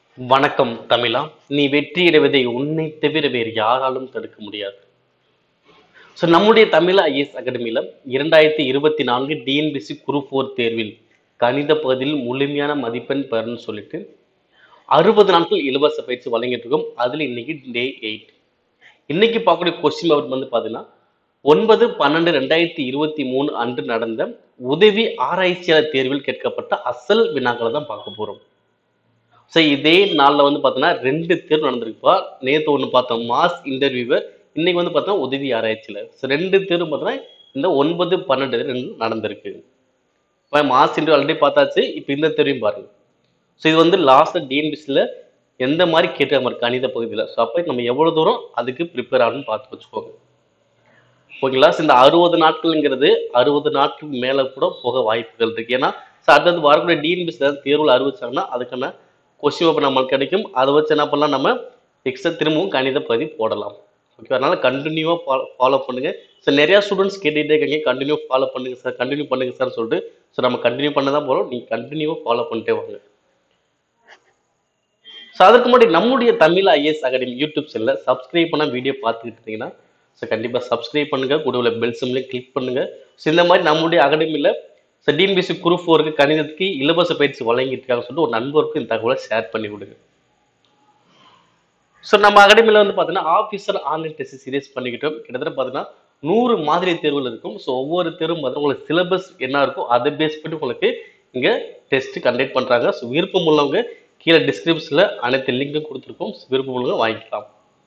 வணக்கம் தமிழா நீ வெற்றியடைவதை உன்னை தவிர வேறு யாராலும் தடுக்க முடியாது ஸோ நம்முடைய தமிழ் ஐஎஸ் அகாடமியில் இரண்டாயிரத்தி இருபத்தி நான்கு டிஎன்பிசி குரூப் ஃபோர் தேர்வில் கணித பகுதியில் முழுமையான மதிப்பெண் பெறணும்னு சொல்லிட்டு அறுபது நாட்கள் இலவச பயிற்சி வழங்கிட்டு இருக்கோம் அதில் இன்னைக்கு டே எயிட் இன்னைக்கு பார்க்கக்கூடிய கொஸ்டின் பேப்பர் வந்து பார்த்தீங்கன்னா ஒன்பது பன்னெண்டு ரெண்டாயிரத்தி இருபத்தி மூணு அன்று நடந்த உதவி ஆராய்ச்சியாளர் தேர்வில் கேட்கப்பட்ட அசல் வினாக்களை தான் பார்க்க போகிறோம் ஸோ இதே நாளில் வந்து பார்த்தோன்னா ரெண்டு தேர்வு நடந்திருக்குப்பா நேற்று ஒன்று பார்த்தோம் மாஸ் இன்டர்வியூவர் இன்னைக்கு வந்து பார்த்தோன்னா உதவி ஆராய்ச்சியில் ஸோ ரெண்டு தேர்வு பார்த்தோன்னா இந்த ஒன்பது பன்னெண்டு ரெண்டு நடந்திருக்கு இப்போ மாஸ் இன்டர்வியூ ஆல்ரெடி பார்த்தாச்சு இப்போ இந்த தேர்வையும் பாருங்க ஸோ இது வந்து லாஸ்ட் டிஎன்பிசியில் எந்த மாதிரி கேட்ட மாதிரி கணித பகுதியில் ஸோ அப்போ நம்ம எவ்வளோ தூரம் அதுக்கு ப்ரிப்பேர் ஆகணும்னு பார்த்து வச்சுக்கோங்க ஓகேங்களா ஸோ இந்த அறுபது நாட்கள்ங்கிறது அறுபது நாட்களுக்கு மேலே கூட போக வாய்ப்புகள் இருக்கு ஏன்னா ஸோ அடுத்தது வரக்கூடிய டிஎன்பிசி தேர்வில் அறிவிச்சாங்கன்னா அதுக்கான கொஸ்டின் பேப்பர் நம்மளுக்கு கிடைக்கும் அதை வச்சு என்ன பண்ணலாம் நம்ம எக்ஸ்ட்ரா திரும்பவும் கணித பகுதி போடலாம் ஓகே அதனால கண்டினியூவாக ஃபாலோ ஃபாலோ பண்ணுங்க ஸோ நிறையா ஸ்டூடெண்ட்ஸ் கேட்டுகிட்டே இருக்காங்க கண்டினியூ ஃபாலோ பண்ணுங்க சார் கண்டினியூ பண்ணுங்க சார் சொல்லிட்டு ஸோ நம்ம கண்டினியூ பண்ண தான் போகிறோம் நீங்கள் கண்டினியூவாக ஃபாலோ பண்ணிட்டே வாங்க ஸோ அதுக்கு முன்னாடி நம்முடைய தமிழ் ஐஎஸ் அகாடமி யூடியூப் சேனலில் சப்ஸ்கிரைப் பண்ண வீடியோ பார்த்துக்கிட்டு இருந்தீங்கன்னா ஸோ கண்டிப்பாக சப்ஸ்கிரைப் பண்ணுங்க கூட உள்ள பெல் சிம்லையும் கிளிக் பண்ணுங்க ஸோ இந்த மாதிரி நம்முடைய அகாடமியில் ஸோ டிஎன்பிசி குரூப் ஃபோருக்கு கணிதத்துக்கு இலவச பயிற்சி வழங்கிட்டு இருக்காங்கன்னு சொல்லிட்டு ஒரு நண்பருக்கு இந்த தகவலை ஷேர் பண்ணி விடுங்க ஸோ நம்ம அகாடமியில் வந்து பார்த்தீங்கன்னா ஆஃபீஸர் ஆன்லைன் டெஸ்ட் சீரியஸ் பண்ணிக்கிட்டோம் கிட்டத்தட்ட பார்த்தீங்கன்னா நூறு மாதிரி தேர்வுகள் இருக்கும் ஸோ ஒவ்வொரு தேர்வும் பார்த்தீங்கன்னா உங்களுக்கு சிலபஸ் என்ன இருக்கோ அதை பேஸ் பண்ணி உங்களுக்கு இங்கே டெஸ்ட் கண்டக்ட் பண்ணுறாங்க ஸோ விருப்பம் உள்ளவங்க கீழே டிஸ்கிரிப்ஷனில் அனைத்து லிங்க்கும் கொடுத்துருக்கோம் விருப்பம் உள்ளவங்க வாங்கிக்கலாம்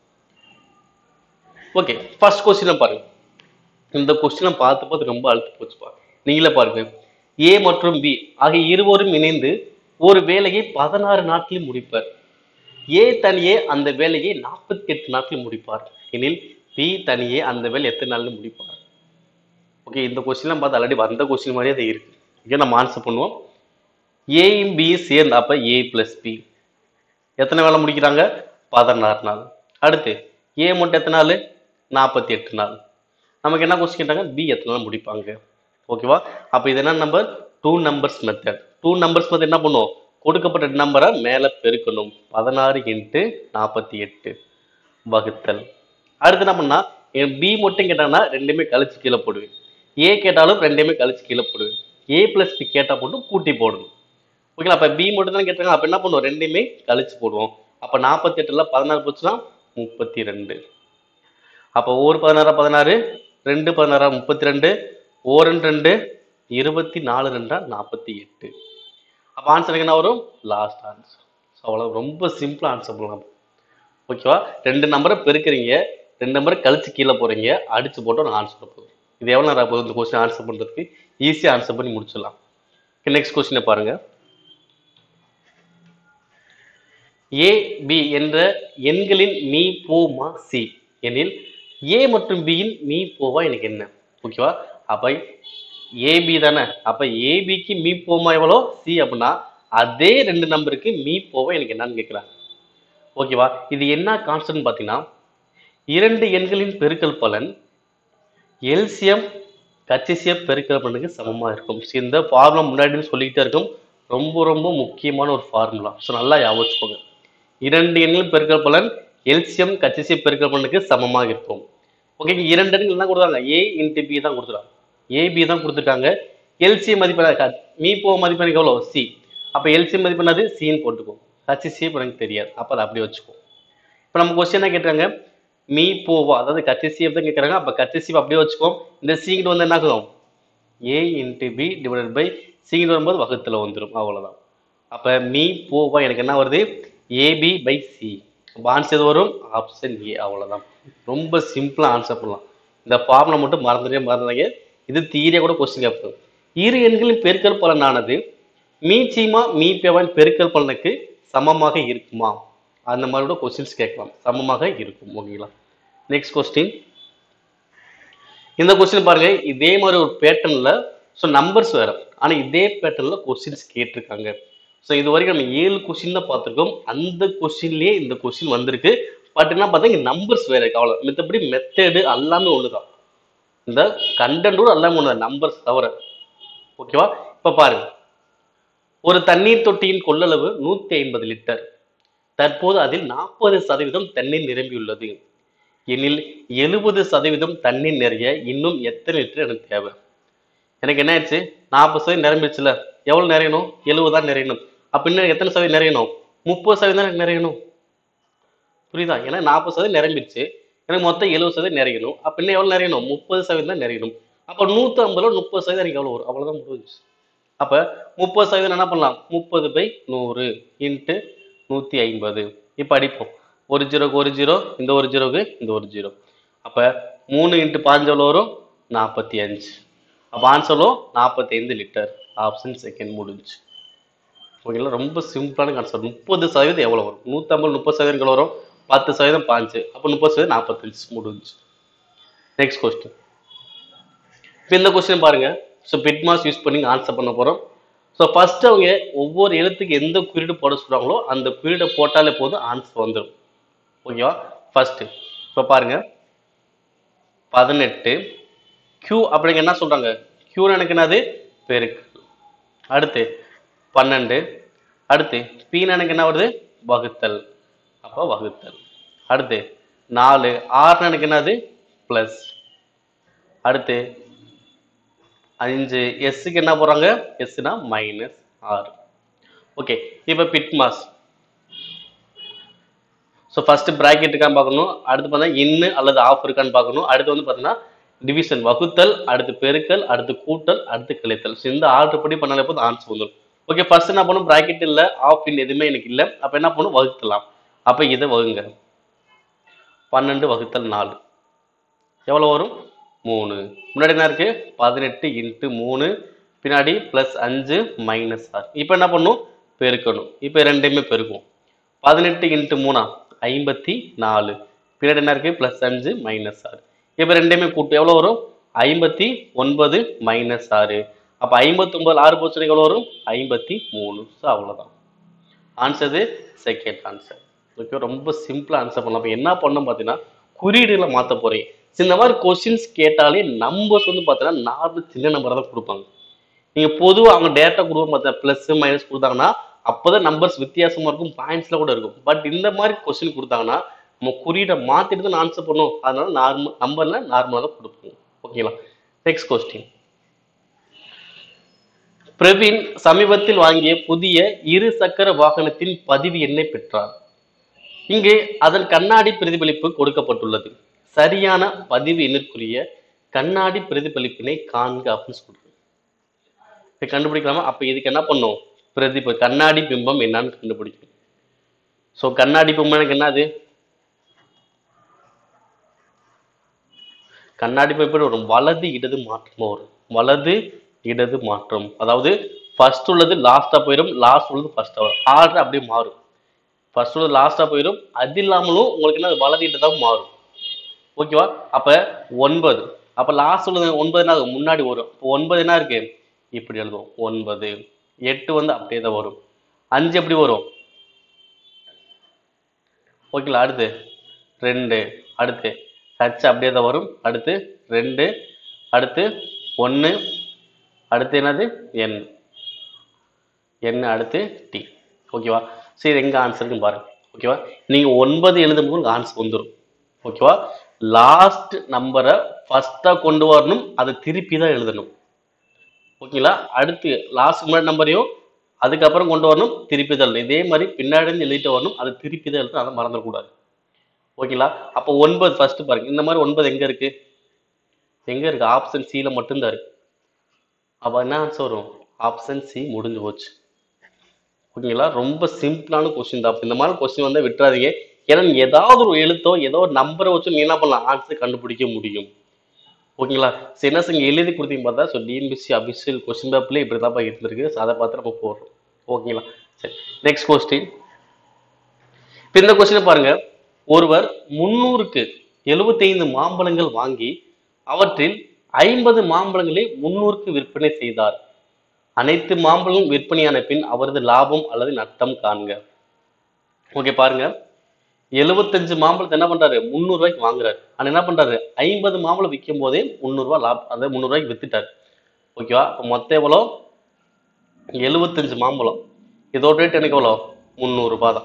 ஓகே ஃபர்ஸ்ட் கொஸ்டினை பாருங்க இந்த கொஸ்டினை பார்த்து பார்த்து ரொம்ப அழுத்து போச்சுப்பா நீங்களே பாருங்க ஏ மற்றும் பி ஆகிய இருவரும் இணைந்து ஒரு வேலையை பதினாறு நாட்களில் முடிப்பர் ஏ தனியே அந்த வேலையை நாற்பத்தி எட்டு நாட்களில் முடிப்பார் எனில் பி தனியே அந்த வேலை எத்தனை நாள்ல முடிப்பார் ஓகே இந்த கொஸ்டின்லாம் பார்த்து ஆல்ரெடி வந்த கொஸ்டின் மாதிரியே அது இருக்கு ஓகே நம்ம ஆன்சர் பண்ணுவோம் ஏயும் பி சேர்ந்து அப்ப ஏ பிளஸ் பி எத்தனை வேலை முடிக்கிறாங்க பதினாறு நாள் அடுத்து ஏ மட்டும் எத்தனை நாள் நாற்பத்தி எட்டு நாள் நமக்கு என்ன கொஸ்டின் கேட்டாங்க பி எத்தனை நாள் முடிப்பாங்க ஓகேவா அப்போ இது என்ன number two numbers method two numbers method என்ன பண்ணுவோம் கொடுக்கப்பட்ட நம்பரை மேலே பெருக்கணும் பதினாறு இன்ட்டு நாற்பத்தி எட்டு வகுத்தல் அடுத்து என்ன பண்ணா பி மட்டும் கேட்டாங்கன்னா ரெண்டுமே கழிச்சு கீழே போடுவேன் ஏ கேட்டாலும் ரெண்டையுமே கழிச்சு கீழே போடுவேன் ஏ பிளஸ் பி கேட்டால் மட்டும் கூட்டி போடணும் ஓகேங்களா அப்போ பி மட்டும் தான் கேட்டாங்க அப்போ என்ன பண்ணுவோம் ரெண்டையுமே கழிச்சு போடுவோம் அப்போ நாற்பத்தி எட்டுல பதினாறு போச்சுன்னா முப்பத்தி ரெண்டு அப்போ ஒரு பதினாறா பதினாறு ரெண்டு பதினாறா முப்பத்தி ரெண்டு ஓ ரெண்டு ரெண்டு இருபத்தி நாலு ரெண்டா நாற்பத்தி எட்டு அப்போ ஆன்சருக்கு என்ன வரும் லாஸ்ட் ஆன்சர் ஸோ அவ்வளோ ரொம்ப சிம்பிளாக ஆன்சர் பண்ணலாம் ஓகேவா ரெண்டு நம்பரை பெருக்கிறீங்க ரெண்டு நம்பரை கழிச்சு கீழே போகிறீங்க அடிச்சு போட்டு ஒரு ஆன்சர் போகுது இது எவ்வளோ நேரம் போகுது இந்த கொஸ்டின் ஆன்சர் பண்ணுறதுக்கு ஈஸியாக ஆன்சர் பண்ணி முடிச்சிடலாம் நெக்ஸ்ட் கொஸ்டினை பாருங்க ஏ பி என்ற எண்களின் மீ போ மா சி எனில் ஏ மற்றும் பியின் மீ போவா எனக்கு என்ன ஓகேவா அப்ப ஏபி தானே அப்ப ஏபிக்கு மீ போமா எவ்வளோ சி அப்படின்னா அதே ரெண்டு நம்பருக்கு மீ போவா எனக்கு என்னன்னு கேட்குறாங்க ஓகேவா இது என்ன கான்ஸ்டன்ட் பார்த்தீங்கன்னா இரண்டு எண்களின் பெருக்கல் பலன் எல்சியம் கச்சிசியம் பெருக்கல் பலனுக்கு சமமா இருக்கும் So, இந்த ஃபார்முலா முன்னாடி சொல்லிக்கிட்டே இருக்கும் ரொம்ப ரொம்ப முக்கியமான ஒரு ஃபார்முலா ஸோ நல்லா ஞாபகம் வச்சுக்கோங்க இரண்டு எண்களின் பெருக்கல் பலன் எல்சியம் கச்சிசியம் பெருக்கல் பலனுக்கு சமமாக இருக்கும் ஓகே இரண்டு எண்கள் தான் கொடுத்தாங்க ஏ இன்ட்டு பி தான் கொடுத்துருக்காங்க ஏபி தான் கொடுத்துருக்காங்க எல்சிஎம் மதிப்பு மீ போ மதிப்பு எனக்கு எவ்வளோ சி அப்போ எல்சிஎம் மதிப்பு என்னது சின்னு போட்டுக்கோ கச்சிசியம் இப்போ எனக்கு தெரியாது அப்போ அதை அப்படியே வச்சுக்கோ இப்போ நம்ம கொஸ்டின் என்ன கேட்குறாங்க மீ போவா அதாவது கச்சிசியம் தான் கேட்குறாங்க அப்போ கச்சிசியம் அப்படியே வச்சுக்கோம் இந்த சிங்கிட்டு வந்து என்ன ஆகும் A into B divided by சிங்கிட்டு வரும்போது வகுத்தில் வந்துடும் அவ்வளோதான் அப்போ மீ போவா எனக்கு என்ன வருது ஏபி பை சி அப்போ ஆன்சர் எது வரும் ஆப்ஷன் ஏ அவ்வளோதான் ரொம்ப சிம்பிளாக ஆன்சர் பண்ணலாம் இந்த ஃபார்முலா மட்டும் மறந்துட்டே மறந்துடாங்க இது தீரியா கூட கொஸ்டின் கேட்போம் இரு எண்களின் பெருக்கல் பலனானது மீ சீமா மீ பேவான் பெருக்கல் பலனுக்கு சமமாக இருக்குமா அந்த மாதிரி கூட கொஸ்டின்ஸ் கேட்கலாம் சமமாக இருக்கும் ஓகேங்களா நெக்ஸ்ட் கொஸ்டின் இந்த கொஸ்டின் பாருங்க இதே மாதிரி ஒரு பேட்டர்ன்ல ஸோ நம்பர்ஸ் வேற ஆனா இதே பேட்டர்ன்ல கொஸ்டின்ஸ் கேட்டிருக்காங்க ஸோ இது வரைக்கும் நம்ம ஏழு கொஸ்டின் தான் பார்த்துருக்கோம் அந்த கொஸ்டின்லயே இந்த கொஸ்டின் வந்திருக்கு பட் என்ன பார்த்தா இங்க நம்பர்ஸ் வேற இருக்கு அவ்வளோ மித்தபடி மெத்தடு எல்லாமே ஒண்ணுதான் இந்த கண்டென்ட்டும் எல்லாமே ஒன்று நம்பர்ஸ் தவிர ஓகேவா இப்போ பாருங்க ஒரு தண்ணீர் தொட்டியின் கொள்ளளவு நூத்தி ஐம்பது லிட்டர் தற்போது அதில் நாற்பது சதவீதம் தண்ணீர் நிரம்பியுள்ளது எனில் எழுபது சதவீதம் தண்ணீர் நிறைய இன்னும் எத்தனை லிட்டர் எனக்கு தேவை எனக்கு என்ன ஆயிடுச்சு நாற்பது சதவீதம் நிரம்பிடுச்சுல எவ்வளவு நிறையணும் எழுபது தான் நிறையணும் அப்ப இன்னும் எத்தனை சதவீதம் நிறையணும் முப்பது சதவீதம் தான் எனக்கு நிறையணும் புரியுதா ஏன்னா நாற்பது சதவீதம் நிரம்பிடுச்சு எனக்கு மொத்தம் எழுபது சதவீதம் நிறையணும் அப்ப இன்னும் எவ்வளவு நிறையணும் முப்பது சதவீதம் தான் நிறையணும் அப்ப நூத்தி ஐம்பதுல முப்பது சதவீதம் எனக்கு எவ்வளவு வரும் அவ்வளவுதான் முடிஞ்சு அப்ப முப்பது சதவீதம் என்ன பண்ணலாம் முப்பது பை நூறு இன்ட்டு நூத்தி ஐம்பது இப்ப அடிப்போம் ஒரு ஜீரோக்கு ஒரு ஜீரோ இந்த ஒரு ஜீரோக்கு இந்த ஒரு ஜீரோ அப்ப மூணு இன்ட்டு பாஞ்சு எவ்வளோ வரும் நாற்பத்தி அஞ்சு அப்போ ஆன்சரோ நாற்பத்தி ஐந்து லிட்டர் ஆப்ஷன் செகண்ட் முடிஞ்சு ஓகேங்களா ரொம்ப சிம்பிளான கான்செப்ட் முப்பது சதவீதம் எவ்வளோ வரும் நூற்றம்பது முப்பது சதவீதம் எவ்வளோ வரும் பத்து சதவீதம் பாஞ்சு அப்போ முப்பது சதவீதம் நாற்பத்தஞ்சு முடிஞ்சு நெக்ஸ்ட் கொஸ்டின் இப்போ இந்த கொஸ்டின் பாருங்க ஸோ பிட்மாஸ் யூஸ் பண்ணி ஆன்சர் பண்ண போகிறோம் ஸோ ஃபர்ஸ்ட் அவங்க ஒவ்வொரு எழுத்துக்கு எந்த குறியீடு போட சொல்கிறாங்களோ அந்த குறியீடை போட்டாலே போதும் ஆன்சர் வந்துடும் ஓகேவா ஃபர்ஸ்ட் இப்போ பாருங்க பதினெட்டு Q அப்படிங்க என்ன சொல்றாங்க Q எனக்கு என்னது பெருக்கல் அடுத்து பன்னெண்டு அடுத்து P எனக்கு என்ன வருது வகுத்தல் அப்போ வகுத்தல் அடுத்து நாலு ஆறு எனக்கு என்னது ப்ளஸ் அடுத்து அஞ்சு எஸ்ஸுக்கு என்ன போடுறாங்க எஸ்னா மைனஸ் ஆறு ஓகே இப்போ பிட்மாஸ் ஸோ ஃபர்ஸ்ட் பிராக்கெட் இருக்கான்னு பார்க்கணும் அடுத்து பார்த்தா இன்னு அல்லது ஆஃப் இருக்கான்னு பார்க்கணும் அடுத்து வந்து பார்த்தீங்கன்னா டிவிஷன் வகுத்தல் அடுத்து பெருக்கல் அடுத்து கூட்டல் அடுத்து கழித்தல் ஸோ இந்த ஆர்டர் படி பண்ணாலே போதும் ஆன்சர் வந்துடும் ஓகே ஃபர்ஸ்ட் என்ன பண்ணும் பிராக்கெட் இல்லை ஆஃப் இன் எதுவுமே எனக்கு இல்லை அப்போ என்ன பண்ணும் வகுத்தலாம் அப்போ இதை வகுங்க பன்னெண்டு வகுத்தல் நாலு எவ்வளோ வரும் மூணு முன்னாடி என்ன இருக்கு பதினெட்டு இன்ட்டு மூணு பின்னாடி ப்ளஸ் அஞ்சு மைனஸ் ஆறு இப்போ என்ன பண்ணும் பெருக்கணும் இப்போ ரெண்டையுமே பெருக்கும் பதினெட்டு இன்ட்டு மூணா ஐம்பத்தி நாலு பின்னாடி என்ன இருக்கு ப்ளஸ் அஞ்சு மைனஸ் ஆறு இப்போ ரெண்டையுமே கூட்டு எவ்வளோ வரும் ஐம்பத்தி ஒன்பது மைனஸ் ஆறு அப்போ ஐம்பத்தொம்பது ஆறு போச்சு எவ்வளோ வரும் ஐம்பத்தி மூணு ஸோ அவ்வளோதான் ஆன்சர் செகண்ட் ஆன்சர் ஓகே ரொம்ப சிம்பிளாக ஆன்சர் பண்ணலாம் அப்போ என்ன பண்ணணும் பார்த்தீங்கன்னா குறியீடுகளை மாற்ற போறீங்க So, இந்த மாதிரி கொஸ்டின்ஸ் கேட்டாலே நம்பர்ஸ் வந்து பார்த்தீங்கன்னா நார்மல் சின்ன நம்பரை தான் கொடுப்பாங்க நீங்கள் பொதுவாக அவங்க டேட்டா கொடுக்க பார்த்தா ப்ளஸ் மைனஸ் கொடுத்தாங்கன்னா அப்போதான் நம்பர்ஸ் வித்தியாசமா இருக்கும் பாயிண்ட்ஸ்ல கூட இருக்கும் பட் இந்த மாதிரி கொஸ்டின் கொடுத்தாங்கன்னா நம்ம குறியீடை மாற்றிட்டு தான் ஆன்சர் பண்ணும் அதனால நார்மல் நம்பர்ல நார்மலாக தான் கொடுப்போம் ஓகேங்களா நெக்ஸ்ட் கொஸ்டின் பிரவீன் சமீபத்தில் வாங்கிய புதிய இரு சக்கர வாகனத்தின் பதிவு எண்ணை பெற்றார் இங்கு அதன் கண்ணாடி பிரதிபலிப்பு கொடுக்கப்பட்டுள்ளது சரியான பதிவு எண்ணிற்குரிய கண்ணாடி பிரதிபலிப்பினை காண்க அப்படின்னு சொல்றாங்க இதை கண்டுபிடிக்கலாமா அப்ப இதுக்கு என்ன பண்ணும் பிரதிப கண்ணாடி பிம்பம் என்னன்னு கண்டுபிடிக்கும் சோ கண்ணாடி பிம்பம் எனக்கு என்னது கண்ணாடி பிம்பம் எப்படி வரும் வலது இடது மாற்றமா வரும் வலது இடது மாற்றம் அதாவது ஃபர்ஸ்ட் உள்ளது லாஸ்டா போயிடும் லாஸ்ட் உள்ளது ஃபர்ஸ்டா வரும் ஆர்டர் அப்படியே மாறும் ஃபர்ஸ்ட் உள்ளது லாஸ்டா போயிடும் அது இல்லாமலும் உங்களுக்கு என்ன வலது இடதான் மாறும் ஓகேவா அப்ப ஒன்பது அப்ப லாஸ்ட் உள்ளது ஒன்பது என்ன ஆகும்? முன்னாடி வரும் இப்போ ஒன்பது என்ன இருக்கு இப்படி எழுதுவோம் ஒன்பது எட்டு வந்து அப்படியே தான் வரும் அஞ்சு எப்படி வரும் ஓகேங்களா அடுத்து ரெண்டு அடுத்து ஹச் அப்படியே தான் வரும் அடுத்து ரெண்டு அடுத்து ஒன்று அடுத்து என்னது என் என் அடுத்து டி ஓகேவா சரி எங்க ஆன்சருக்கு பாருங்க ஓகேவா நீங்க ஒன்பது எழுதும் போது ஆன்சர் வந்துடும் ஓகேவா லாஸ்ட் நம்பரை ஃபர்ஸ்டா கொண்டு வரணும் அதை திருப்பி தான் எழுதணும் ஓகேங்களா அடுத்து லாஸ்ட் முன்னாடி நம்பரையும் அதுக்கப்புறம் கொண்டு வரணும் திருப்பி தான் எழுதணும் இதே மாதிரி பின்னாடி இருந்து எழுதிட்டு வரணும் அதை திருப்பி தான் எழுதணும் அதை மறந்துடக்கூடாது ஓகேங்களா அப்போ ஒன்பது ஃபர்ஸ்ட் பாருங்க இந்த மாதிரி ஒன்பது எங்க இருக்கு எங்க இருக்கு ஆப்ஷன் சில மட்டும்தான் இருக்கு அப்ப என்ன ஆன்சர் வரும் ஆப்ஷன் சி முடிஞ்சு போச்சு ஓகேங்களா ரொம்ப சிம்பிளான கொஸ்டின் தான் அப்ப இந்த மாதிரி கொஸ்டின் வந்து விட்டுறாதீங்க ஏன்னா நீ ஏதாவது ஒரு எழுத்தோ ஏதோ ஒரு நம்பரை வச்சு நீ என்ன பண்ணலாம் ஆன்சர் கண்டுபிடிக்க முடியும் ஓகேங்களா சரி என்ன செய்யுங்க எழுதி கொடுத்தீங்க பார்த்தா ஸோ டிஎன்பிசி அபிஷியல் கொஸ்டின் பேப்பர்ல இப்படி தான் இருந்திருக்கு ஸோ அதை பார்த்து நம்ம போடுறோம் ஓகேங்களா சரி நெக்ஸ்ட் கொஸ்டின் இப்போ இந்த கொஸ்டினை பாருங்க ஒருவர் முன்னூறுக்கு எழுபத்தைந்து மாம்பழங்கள் வாங்கி அவற்றில் ஐம்பது மாம்பழங்களை முன்னூறுக்கு விற்பனை செய்தார் அனைத்து மாம்பழங்களும் விற்பனையான பின் அவரது லாபம் அல்லது நட்டம் காண்க ஓகே பாருங்க எழுபத்தஞ்சு மாம்பழத்தை என்ன பண்றாரு முந்நூறு ரூபாய்க்கு வாங்குறாரு ஆனா என்ன பண்றாரு ஐம்பது மாம்பழம் விற்கும் போதே முந்நூறு ரூபாய் லாபம் அதாவது முந்நூறு ரூபாய்க்கு வித்துட்டாரு ஓகேவா அப்போ மொத்தம் எவ்வளோ எழுபத்தஞ்சு மாம்பழம் இதோட ரேட் எனக்கு எவ்வளோ முந்நூறு ரூபாய் தான்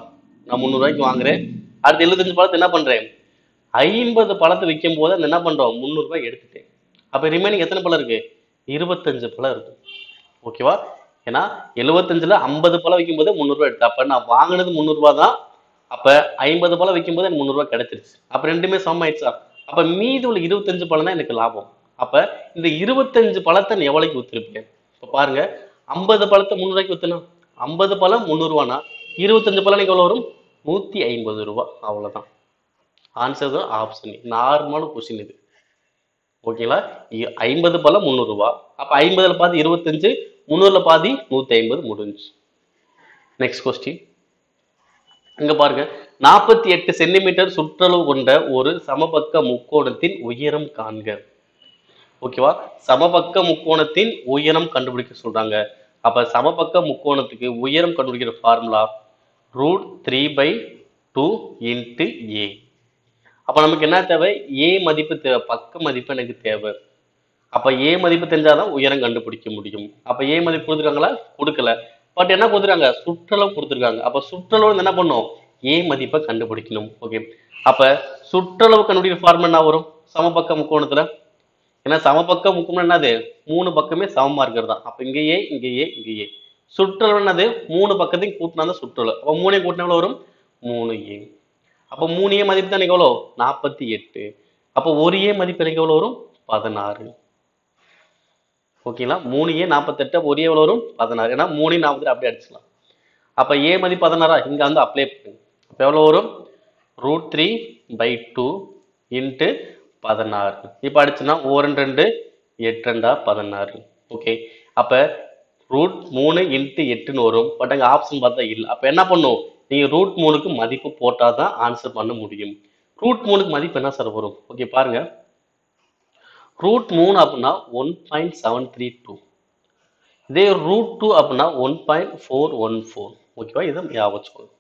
நான் முந்நூறுரூவாய்க்கு வாங்குறேன் அடுத்து எழுபத்தஞ்சு பழத்தை என்ன பண்றேன் ஐம்பது பழத்தை விற்கும் போது அந்த என்ன பண்றோம் முந்நூறுரூவாய் எடுத்துட்டேன் அப்ப ரிமைனிங் எத்தனை பழம் இருக்கு இருபத்தஞ்சு பழம் இருக்கு ஓகேவா ஏன்னா எழுபத்தஞ்சுல ஐம்பது பழம் விற்கும் போது முந்நூறுரூவா எடுத்து அப்ப நான் வாங்கினது முந்நூறுரூவா தான் அப்ப ஐம்பது பழம் விற்கும் போது எனக்கு முந்நூறுரூவா கிடைச்சிருச்சு அப்ப ரெண்டுமே சமம் ஆயிடுச்சா அப்ப மீதி உள்ள இருபத்தஞ்சு பழம் தான் எனக்கு லாபம் அப்ப இந்த இருபத்தஞ்சு பழத்தை நான் எவ்வளவுக்கு வித்துருப்பேன் இப்ப பாருங்க ஐம்பது பழத்தை முந்நூறுவாய்க்கு வித்தணும் ஐம்பது பழம் முந்நூறுவானா இருபத்தஞ்சு பழம் எனக்கு எவ்வளவு வரும் நூத்தி ஐம்பது ரூபா அவ்வளவுதான் ஆன்சர் தான் ஆப்ஷன் நார்மலான கொஸ்டின் இது ஓகேங்களா இ- ஐம்பது பழம் முந்நூறுரூவா அப்ப ஐம்பதுல பாதி இருபத்தஞ்சு முந்நூறுல பாதி நூத்தி ஐம்பது முடிஞ்சு நெக்ஸ்ட் கொஸ்டின் இங்க பாருங்க நாற்பத்தி எட்டு சென்டிமீட்டர் சுற்றளவு கொண்ட ஒரு சமபக்க முக்கோணத்தின் உயரம் காண்க ஓகேவா சமபக்க முக்கோணத்தின் உயரம் கண்டுபிடிக்க சொல்றாங்க அப்ப சமபக்க முக்கோணத்துக்கு உயரம் கண்டுபிடிக்கிற formula root three by two into A அப்ப நமக்கு என்ன தேவை ஏ மதிப்பு தேவை பக்க மதிப்பு எனக்கு தேவை அப்ப ஏ மதிப்பு தெரிஞ்சாதான் உயரம் கண்டுபிடிக்க முடியும் அப்ப ஏ மதிப்பு கொடுத்துருக்காங்களா கொடுக்கல பட் என்ன கொடுத்துருக்காங்க சுற்றளவு கொடுத்துருக்காங்க அப்ப சுற்றளவு வந்து என்ன பண்ணும் ஏ மதிப்பை கண்டுபிடிக்கணும் ஓகே அப்ப சுற்றளவு கண்டுபிடிக்கிற ஃபார்முலா என்ன வரும் சமபக்க முக்கோணத்துல ஏன்னா சமபக்க முக்கோணம் என்னது மூணு பக்கமே சமமா இருக்கிறது தான் அப்ப இங்க ஏ இங்க ஏ இங்க ஏ சுற்றளவு என்னது மூணு பக்கத்தையும் கூட்டினா தான் சுற்றளவு அப்ப மூணையும் கூட்டினா எவ்வளவு வரும் மூணு ஏ அப்ப மூணு ஏ மதிப்பு தான் எனக்கு எவ்வளோ நாற்பத்தி எட்டு அப்போ ஒரு ஏ மதிப்பு எனக்கு எவ்வளவு வரும் பதினாறு ஓகேங்களா மூணு ஏ நாற்பத்தெட்டு அப்ப ஒரு ஏ எவ்வளவு வரும் பதினாறு ஏன்னா மூணு நாற்பத்தி அப்படியே அடிச்சுக்கலாம் அப்ப ஏ மதிப்பு பதினாறா இங்க வந்து அப்ளை பண்ணுங்க அப்ப எவ்வளவு வரும் root three by two into பதினாறு இப்போ அடிச்சுன்னா ஓரன் ரெண்டு எட்டு ரெண்டா பதினாறு ஓகே அப்ப ரூட் மூணு இன்ட்டு எட்டுன்னு வரும் பட் அங்கே ஆப்ஷன் பார்த்தா இல்லை அப்போ என்ன பண்ணும் நீங்க ரூட் மூணுக்கு மதிப்பு போட்டால் தான் ஆன்சர் பண்ண முடியும் ரூட் மூணுக்கு மதிப்பு என்ன சார் வரும் ஓகே பாருங்க ரூட் மூணு அப்படின்னா one point seven three two இதே ரூட் டூ அப்படின்னா one point four one four ஓகேவா இதை ஞாபகம் வச்சுக்கோங்க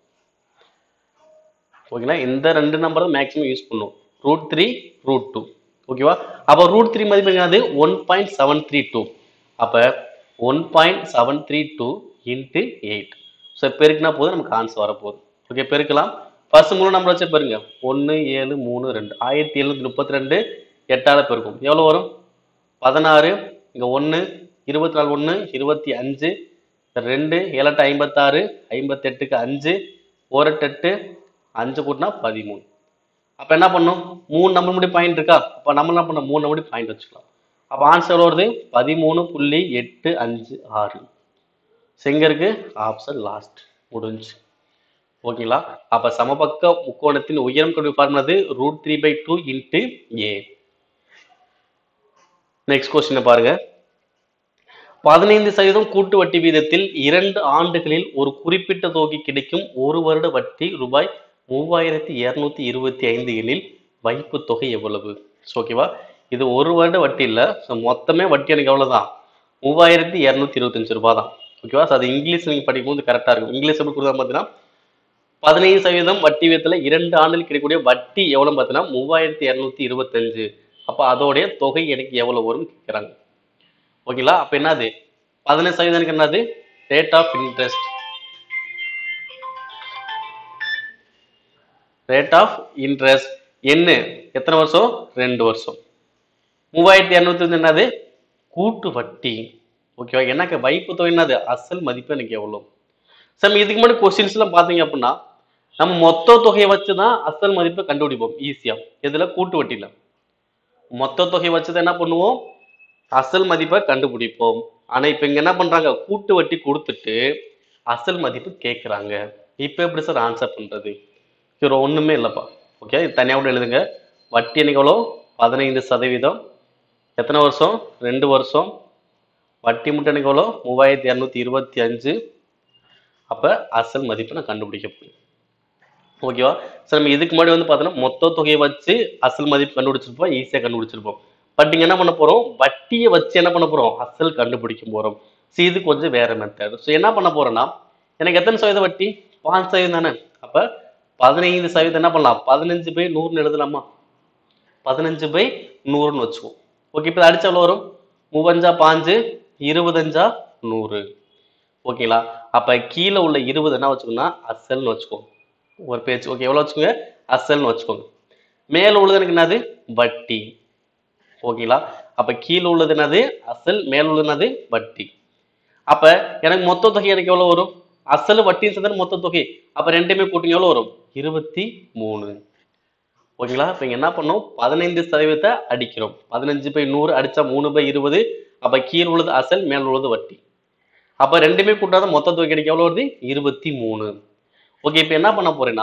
ஓகேங்களா இந்த ரெண்டு நம்பர் தான் மேக்ஸிமம் யூஸ் பண்ணும் ரூட் த்ரீ ரூட் டூ ஓகேவா அப்போ ரூட் த்ரீ மதிப்பு என்னது one point seven three two அப்போ one point seven three two into eight so பெருக்குனா போது நமக்கு ஆன்சர் வரப்போகுது ஓகே பெருக்கலாம் ஃபர்ஸ்ட் மூணு நம்பர் வச்சு பாருங்க ஒன்று ஏழு மூணு ரெண்டு ஆயிரத்தி எழுநூத்தி முப்பத்தி ரெண்டு எட்டால பெருக்கும் எவ்வளோ வரும் பதினாறு இங்கே ஒன்று இருபத்தி நாலு ஒன்று இருபத்தி அஞ்சு ரெண்டு ஏழெட்டு ஐம்பத்தாறு ஐம்பத்தெட்டுக்கு அஞ்சு ஓரெட்டெட்டு அஞ்சு கூட்டினா பதிமூணு அப்போ என்ன பண்ணும் மூணு நம்பர் முடி பாயிண்ட் இருக்கா அப்போ நம்ம என்ன பண்ணோம் மூணு நம்பர் பாயிண்ட் வச்சுக்கலாம் அப்போ ஆன்சர் வருது பதிமூணு புள்ளி எட்டு அஞ்சு ஆறு செங்கருக்கு ஆப்ஷன் லாஸ்ட் முடிஞ்சு ஓகேங்களா அப்ப சமபக்க முக்கோணத்தின் உயரம் கொண்டு பார்மது root three by two into A next question பாருங்க பதினைந்து சதவீதம் கூட்டு வட்டி வீதத்தில் இரண்டு ஆண்டுகளில் ஒரு குறிப்பிட்ட தொகை கிடைக்கும் ஒரு வருட வட்டி ரூபாய் மூவாயிரத்தி இருநூத்தி இருபத்தி ஐந்து எனில் வைப்பு தொகை எவ்வளவு ஓகேவா இது ஒரு வருட வட்டி இல்ல ஸோ மொத்தமே வட்டி எனக்கு எவ்வளவுதான் மூவாயிரத்தி இருநூத்தி இருபத்தஞ்சு ரூபாய் தான் ஓகேவா ஸோ அது இங்கிலீஷ் நீங்க படிக்கும்போது கரெக்டா இருக்கும் இங்கிலீஷ் எப்படி கொடுத்தா பார்த்தீங்கன்னா பதினைந்து சதவீதம் வட்டி வீதத்துல இரண்டு ஆண்டில் கிடைக்கக்கூடிய வட்டி எவ்வளவு பார்த்தீங்கன்னா மூவாயிரத்தி இருநூத்தி இருபத்தஞ்சு அப்ப அதோடைய தொகை எனக்கு எவ்வளவு வரும் கேட்குறாங்க ஓகேங்களா அப்ப என்னது பதினஞ்சு சதவீதம் எனக்கு என்னது rate of interest rate of interest என்ன எத்தனை வருஷம் ரெண்டு வருஷம் மூவாயிரத்தி இரநூத்தி என்னது கூட்டு வட்டி ஓகேவா எனக்கு வைப்பு தொகை என்னது அசல் மதிப்பு எனக்கு எவ்வளோ சார் இதுக்கு முன்னாடி கொஸ்டின்ஸ் எல்லாம் பாத்தீங்க அப்படின்னா நம்ம மொத்த தொகையை வச்சு தான் அசல் மதிப்பை கண்டுபிடிப்போம் ஈஸியா இதுல கூட்டு வட்டியில மொத்த தொகையை வச்சு தான் என்ன பண்ணுவோம் அசல் மதிப்பை கண்டுபிடிப்போம் ஆனா இப்ப இங்க என்ன பண்றாங்க கூட்டு வட்டி கொடுத்துட்டு அசல் மதிப்பு கேட்குறாங்க இப்ப எப்படி சார் ஆன்சர் பண்றது இது ஒண்ணுமே இல்லைப்பா ஓகே இது தனியாக கூட எழுதுங்க வட்டி எனக்கு எவ்வளோ பதினைந்து சதவீதம் எத்தனை வருஷம் ரெண்டு வருஷம் வட்டி மட்டும் எனக்கு எவ்வளோ மூவாயிரத்தி இரநூத்தி இருபத்தி அஞ்சு அப்போ அசல் மதிப்பை நான் கண்டுபிடிக்க முடியும் ஓகேவா சார் நம்ம இதுக்கு முன்னாடி வந்து பார்த்தோன்னா மொத்த தொகையை வச்சு அசல் மதிப்பு கண்டுபிடிச்சிருப்போம் ஈஸியாக கண்டுபிடிச்சிருப்போம் பட் இங்கே என்ன பண்ண போகிறோம் வட்டியை வச்சு என்ன பண்ண போகிறோம் அசல் கண்டுபிடிக்க போகிறோம் ஸோ இது கொஞ்சம் வேற மெத்தட் ஸோ என்ன பண்ண போறோம்னா எனக்கு எத்தனை சதவீதம் வட்டி பாஞ்சு சதவீதம் தானே அப்போ பதினைந்து சதவீதம் என்ன பண்ணலாம் பதினஞ்சு பை நூறுன்னு எழுதலாமா பதினஞ்சு பை நூறுன்னு வச்சுக்குவோம் ஓகே இப்போ அடிச்ச எவ்வளோ வரும் மூவஞ்சா பாஞ்சு இருபத்தஞ்சா நூறு ஓகேங்களா அப்ப கீழே உள்ள இருபது என்ன வச்சுக்கோன்னா அசல்னு வச்சுக்கோ ஒரு பேஜ் ஓகே எவ்வளோ வச்சுக்கோங்க அசல்னு வச்சுக்கோங்க மேல உள்ளது எனக்கு என்னது வட்டி ஓகேங்களா அப்ப கீழே உள்ளது என்னது அசல் மேல உள்ளது என்னது வட்டி அப்ப எனக்கு மொத்த தொகை எனக்கு எவ்வளவு வரும் அசல் வட்டியும் சேர்ந்து மொத்த தொகை அப்ப ரெண்டுமே கூட்டிங்க எவ்வளவு வரும் இருபத்தி மூணு ஓகேங்களா இப்ப இங்க என்ன பண்ணோம் பதினைந்து சதவீதத்தை அடிக்கிறோம் பதினஞ்சு பை நூறு அடிச்சா மூணு பை இருபது அப்ப கீழ் உள்ளது அசல் மேல் உள்ளது வட்டி அப்ப ரெண்டுமே கூட்டாத மொத்த தொகை கிடைக்க எவ்வளவு வருது இருபத்தி மூணு ஓகே இப்ப என்ன பண்ண போறேன்னா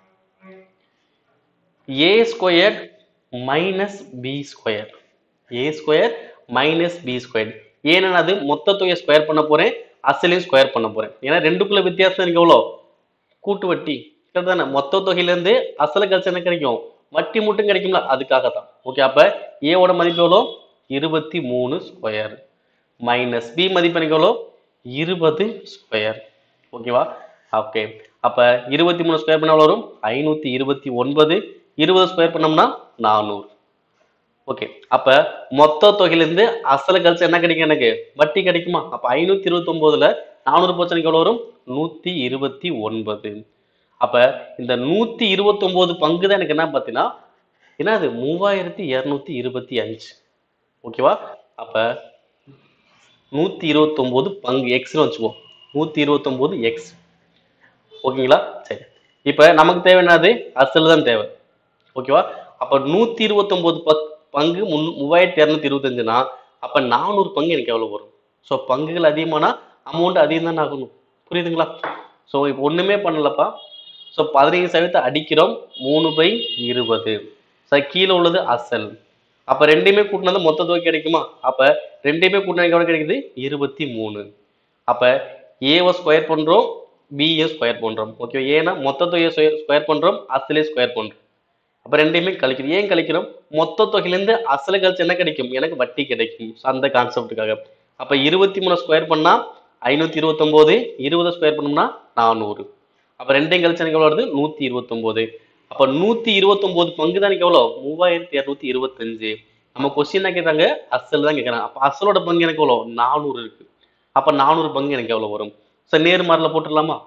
A square minus B square A square minus B square ஏன்னா அது மொத்த தொகையை ஸ்கொயர் பண்ண போறேன் அசலையும் ஸ்கொயர் பண்ண போறேன் ஏன்னா ரெண்டுக்குள்ள வித்தியாசம் எனக்கு எவ்வளோ கூட்டு வட்டி தானே மொத்த தொகையில இருந்து அசல கழிச்சு என்ன கிடைக்கும் வட்டி மட்டும் கிடைக்கும்ல அதுக்காக தான் ஓகே அப்ப ஏவோட மதிப்பு எவ்வளோ இருபத்தி மூணு ஸ்கொயர் மைனஸ் பி மதிப்பு எனக்கு எவ்வளோ இருபது ஸ்கொயர் ஓகேவா ஓகே அப்ப இருபத்தி மூணு ஸ்கொயர் பண்ண எவ்வளோ வரும் ஐநூத்தி இருபத்தி ஒன்பது இருபது ஸ்கொயர் பண்ணோம்னா நானூறு ஓகே அப்ப மொத்த தொகையிலிருந்து அசல கழிச்சு என்ன கிடைக்கும் எனக்கு வட்டி கிடைக்குமா அப்ப ஐநூத்தி இருபத்தி ஒன்பதுல நானூறு போச்சு எனக்கு எவ்வளவு வரும் நூத்தி இருபத்தி ஒன்பது அப்ப இந்த நூத்தி இருபத்தி ஒன்பது பங்கு தான் எனக்கு என்ன பார்த்தீங்கன்னா என்ன அது மூவாயிரத்தி இருநூத்தி இருபத்தி அஞ்சு ஓகேவா அப்ப நூத்தி இருபத்தி ஒன்பது பங்கு எக்ஸ்னு வச்சுக்கோ நூத்தி இருபத்தி ஒன்பது எக்ஸ் ஓகேங்களா சரி இப்ப நமக்கு தேவை என்னது அசல் தான் தேவை ஓகேவா அப்ப நூத்தி இருபத்தொன்பது பத் பங்கு முன் மூவாயிரத்தி இரநூத்தி இருபத்தஞ்சுனா அப்ப நானூறு பங்கு எனக்கு எவ்வளவு வரும் ஸோ பங்குகள் அதிகமானா அமௌண்ட் அதிகம் தான் ஆகணும் புரியுதுங்களா ஸோ இப்போ ஒண்ணுமே பண்ணலப்பா ஸோ பதினைந்து சதவீதத்தை அடிக்கிறோம் மூணு பை இருபது ஸோ கீழே உள்ளது அசல் அப்ப ரெண்டையுமே கூட்டினது மொத்த தொகை கிடைக்குமா அப்ப ரெண்டையுமே கூட்டினது எவ்வளவு கிடைக்குது இருபத்தி மூணு அப்ப ஏவை ஸ்கொயர் பண்றோம் பிஏ ஸ்கொயர் பண்றோம் ஓகே ஏன்னா மொத்த தொகையை ஸ்கொயர் பண்றோம் அசலே ஸ்கொயர் பண்றோம் அப்ப ரெண்டையுமே கழிக்கிறோம் ஏன் கழிக்கிறோம் மொத்த தொகையிலேருந்து அசல கழிச்சு என்ன கிடைக்கும் எனக்கு வட்டி கிடைக்கும் So, அந்த கான்செப்டுக்காக அப்ப இருபத்தி மூணு ஸ்கொயர் பண்ணா ஐநூத்தி இருபத்தொன்பது இருபது ஸ்கொயர் பண்ணோம்னா நானூறு அப்ப ரெண்டையும் கழிச்சு எனக்கு எவ்வளவு வருது நூத்தி இருபத்தொன்பது அப்ப நூத்தி இருபத்தொன்பது பங்கு தான் எனக்கு எவ்வளவு மூவாயிரத்தி இருநூத்தி இருபத்தஞ்சு நம்ம கொஸ்டின் என்ன கேட்டாங்க அசல் தான் கேட்கறாங்க அப்ப அசலோட பங்கு எனக்கு எவ்வளவு நானூறு இருக்கு அப்ப நானூறு பங்கு எனக்கு எவ்வளவு வரும் சார் நேர்மாறில் போட்டுடலாமா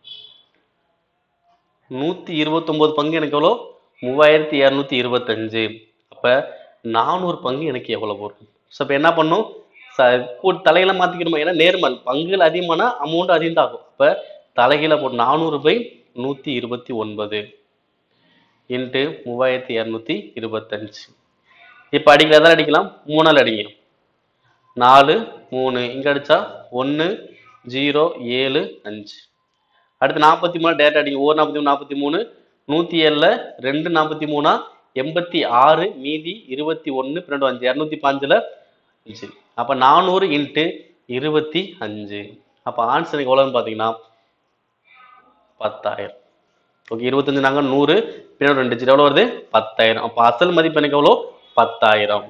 நூத்தி இருபத்தொன்பது பங்கு எனக்கு எவ்வளோ மூவாயிரத்தி இரநூத்தி இருபத்தஞ்சு அப்ப நானூறு பங்கு எனக்கு எவ்வளவு வரும் ஸோ இப்போ என்ன பண்ணும் ச கூ- தலையில மாத்திக்கணுமா ஏன்னா நேர்மல் பங்குகள் அதிகமானா அமௌண்ட் அதிகம் தான் ஆகும் அப்ப தலைகீழ போட்டு நானூறு பை நூத்தி இருபத்தி ஒன்பது இன்ட்டு மூவாயிரத்தி இரநூத்தி இருபத்தஞ்சு இப்போ அடிக்கிறதா அடிக்கலாம் மூணால் அடிங்க நாலு மூணு இங்க அடிச்சா ஒன்று ஜீரோ ஏழு அஞ்சு அடுத்து நாற்பத்தி மூணு டேரக்ட் அடிங்க ஒரு நாற்பத்தி மூணு நாற்பத்தி மூணு நூற்றி ஏழில் ரெண்டு நாற்பத்தி மூணா எண்பத்தி ஆறு மீதி இருபத்தி ஒன்று பன்னெண்டு அஞ்சு இரநூத்தி பாஞ்சில் அஞ்சு அப்போ நானூறு இன்ட்டு இருபத்தி அஞ்சு அப்போ ஆன்சர் எவ்வளோன்னு பார்த்தீங்கன்னா பத்தாயிரம் ஓகே இருபத்தஞ்சு நாங்கள் நூறு பின்னாடி ரெண்டு ஜீரோ எவ்வளோ வருது பத்தாயிரம் அப்போ அசல் மதிப்பு எனக்கு எவ்வளோ பத்தாயிரம்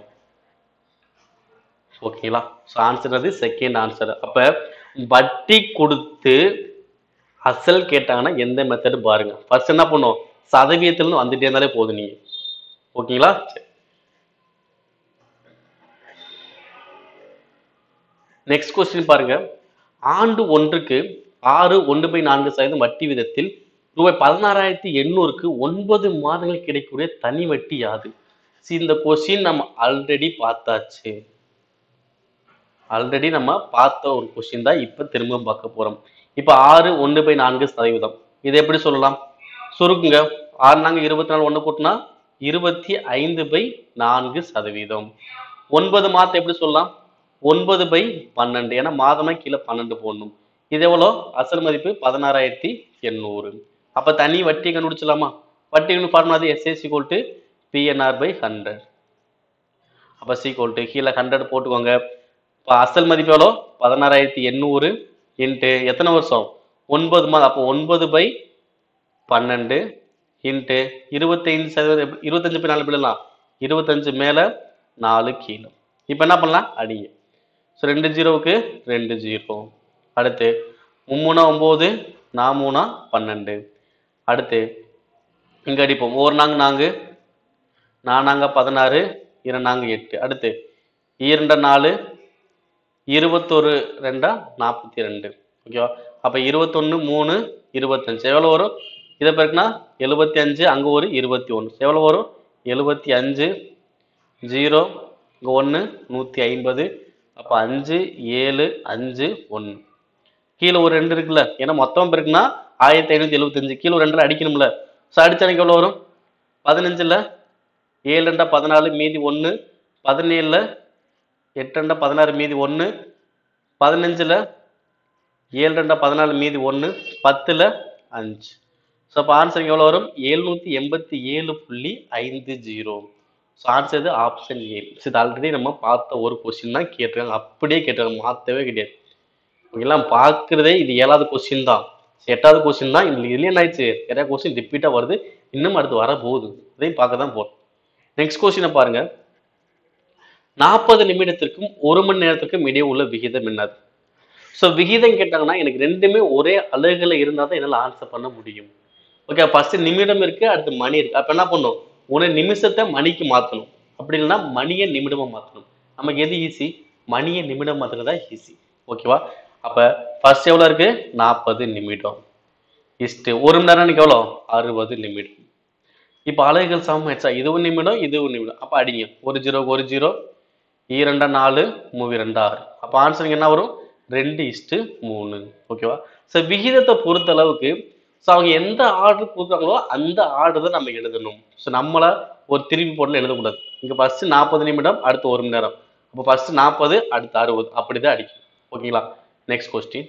ஓகேங்களா ஸோ ஆன்சர் அது செகண்ட் ஆன்சர் அப்போ வட்டி கொடுத்து அசல் கேட்டாங்கன்னா எந்த மெத்தட் பாருங்க ஃபர்ஸ்ட் என்ன பண்ணும் சதவீதத்துல இருந்து வந்துட்டே இருந்தாலே போதும் நீங்க ஓகேங்களா சரி நெக்ஸ்ட் கொஸ்டின் பாருங்க ஆண்டு ஒன்றுக்கு ஆறு ஒன்று பை நான்கு சதவீதம் வட்டி விதத்தில் ரூபாய் பதினாறாயிரத்தி எண்ணூறுக்கு ஒன்பது மாதங்கள் கிடைக்கக்கூடிய தனி வட்டி யாது See, இந்த கொஸ்டின் நம்ம ஆல்ரெடி பார்த்தாச்சு ஆல்ரெடி நம்ம பார்த்த ஒரு கொஸ்டின் தான் இப்போ திரும்ப பார்க்க போறோம் இப்போ ஆறு ஒன்று பை நான்கு சதவீதம் இதை எப்படி சொல்லலாம் சுருக்குங்க ஆறு நாங்க இருபத்தி நாலு ஒன்று கூட்டினா இருபத்தி ஐந்து பை நான்கு சதவீதம் ஒன்பது மாதத்தை எப்படி சொல்லலாம் ஒன்பது பை பன்னெண்டு ஏன்னா மாதமா கீழே பன்னெண்டு போடணும் இது எவ்வளோ அசல் மதிப்பு பதினாறாயிரத்தி எண்ணூறு அப்ப தனி வட்டி கண்டுபிடிச்சலாமா வட்டி ஃபார்முலா அது எஸ்ஏசி கோல்ட்டு பிஎன்ஆர் பை ஹண்ட்ரட் அப்போ சி கோல்ட்டு கீழே ஹண்ட்ரட் போட்டுக்கோங்க இப்போ அசல் மதிப்பு எவ்வளோ பதினாறாயிரத்தி எண்ணூறு இன்ட்டு எத்தனை வருஷம் ஒன்பது மாதம் அப்போ ஒன்பது பை பன்னெண்டு இன்ட்டு இருபத்தைந்து சதவீதம் எப்படி- இருபத்தஞ்சு பை நாலு பிள்ளலாம் இருபத்தஞ்சு மேலே நாலு கீழே இப்போ என்ன பண்ணலாம் அடிங்க ஸோ ரெண்டு ஜீரோவுக்கு ரெண்டு ஜீரோ அடுத்து மும்மூணா ஒம்பது நாமூணா பன்னெண்டு அடுத்து இங்கே அடிப்போம் ஒரு நாங்க நான்கு நானாங்க பதினாறு இரண்டாங்க எட்டு அடுத்து இரண்ட நாலு இருபத்தொரு ரெண்டா நாற்பத்தி ரெண்டு ஓகேவா அப்போ இருபத்தொன்று மூணு இருபத்தஞ்சு எவ்வளோ வரும் இதை பெருக்குனா எழுபத்தி அஞ்சு அங்கே ஒரு இருபத்தி ஒன்று எவ்வளோ வரும் எழுபத்தி அஞ்சு ஜீரோ இங்கே ஒன்று நூற்றி ஐம்பது அப்போ அஞ்சு ஏழு அஞ்சு ஒன்று கீழே ஒரு ரெண்டு இருக்குல்ல ஏன்னா மொத்தம் பெருக்குனா ஆயிரத்தி ஐநூற்றி எழுபத்தஞ்சு கீழே ஒரு ரெண்டில் அடிக்கணும்ல ஸோ அடிச்சா எனக்கு எவ்வளோ வரும் பதினஞ்சில் ஏழு ரெண்டா பதினாலு மீதி ஒன்று பதினேழில் எட்டு ரெண்டா பதினாறு மீதி ஒன்று பதினஞ்சில் ஏழு ரெண்டா பதினாலு மீதி ஒன்று பத்தில் அஞ்சு ஸோ அப்போ ஆன்சர் எவ்வளோ வரும் எழுநூற்றி எண்பத்தி ஏழு புள்ளி ஐந்து ஜீரோ ஸோ ஆன்சர் இது ஆப்ஷன் ஏ இது ஆல்ரெடி நம்ம பார்த்த ஒரு கொஸ்டின் தான் கேட்டிருக்காங்க அப்படியே கேட்டிருக்காங்க மாற்றவே கிடையாது எல்லாம் பார்க்குறதே இது ஏழாவது கொஸ்டின் தான் எட்டாவது கொஸ்டின் தான் இதில் இதுலேயே என்ன ஆயிடுச்சு நிறைய கொஸ்டின் ரிப்பீட்டாக வருது இன்னும் அடுத்து வர போகுது இதையும் பார்க்க தான் போகும் நெக்ஸ்ட் கொஸ்டினை பாருங்க நாற்பது நிமிடத்திற்கும் ஒரு மணி நேரத்திற்கும் இடையே உள்ள விகிதம் என்னது ஸோ விகிதம் கேட்டாங்கன்னா எனக்கு ரெண்டுமே ஒரே அலகுல இருந்தால் தான் என்னால் ஆன்சர் பண்ண முடியும் ஓகே ஃபர்ஸ்ட் நிமிடம் இருக்கு அடுத்து மணி இருக்கு அப்போ என்ன பண்ணும் உன நிமிஷத்தை மணிக்கு மாற்றணும் அப்படி இல்லைன்னா மணியை நிமிடமா மாற்றணும் நமக்கு எது ஈஸி மணியை நிமிடம் மாற்றுறது தான் ஈஸி ஓகேவா அப்போ ஃபர்ஸ்ட் எவ்வளோ இருக்கு நாற்பது நிமிடம் இஸ்ட்டு ஒரு மணி நேரம் எனக்கு எவ்வளோ அறுபது நிமிடம் இப்போ அலகுகள் சமம் ஆயிடுச்சா இதுவும் நிமிடம் இதுவும் நிமிடம் அப்போ அடிங்க ஒரு ஜீரோ ஒரு ஜீரோ ஈரெண்டா நாலு மூவி ரெண்டா ஆறு அப்போ ஆன்சருக்கு என்ன வரும் ரெண்டு இஸ்ட்டு மூணு ஓகேவா ஸோ விகிதத்தை பொறுத்த அளவுக்கு ஸோ அவங்க எந்த ஆர்டர் கொடுக்குறாங்களோ அந்த ஆர்டர் தான் நம்ம எழுதணும் ஸோ நம்மள ஒரு திருப்பி போடல எழுதக்கூடாது இங்கே ஃபர்ஸ்ட் நாற்பது நிமிடம் அடுத்து ஒரு மணி நேரம் அப்போ ஃபர்ஸ்ட் நாற்பது அடுத்து அறுபது அப்படி தான் அடிக்கும் ஓகேங்களா நெக்ஸ்ட் கொஸ்டின்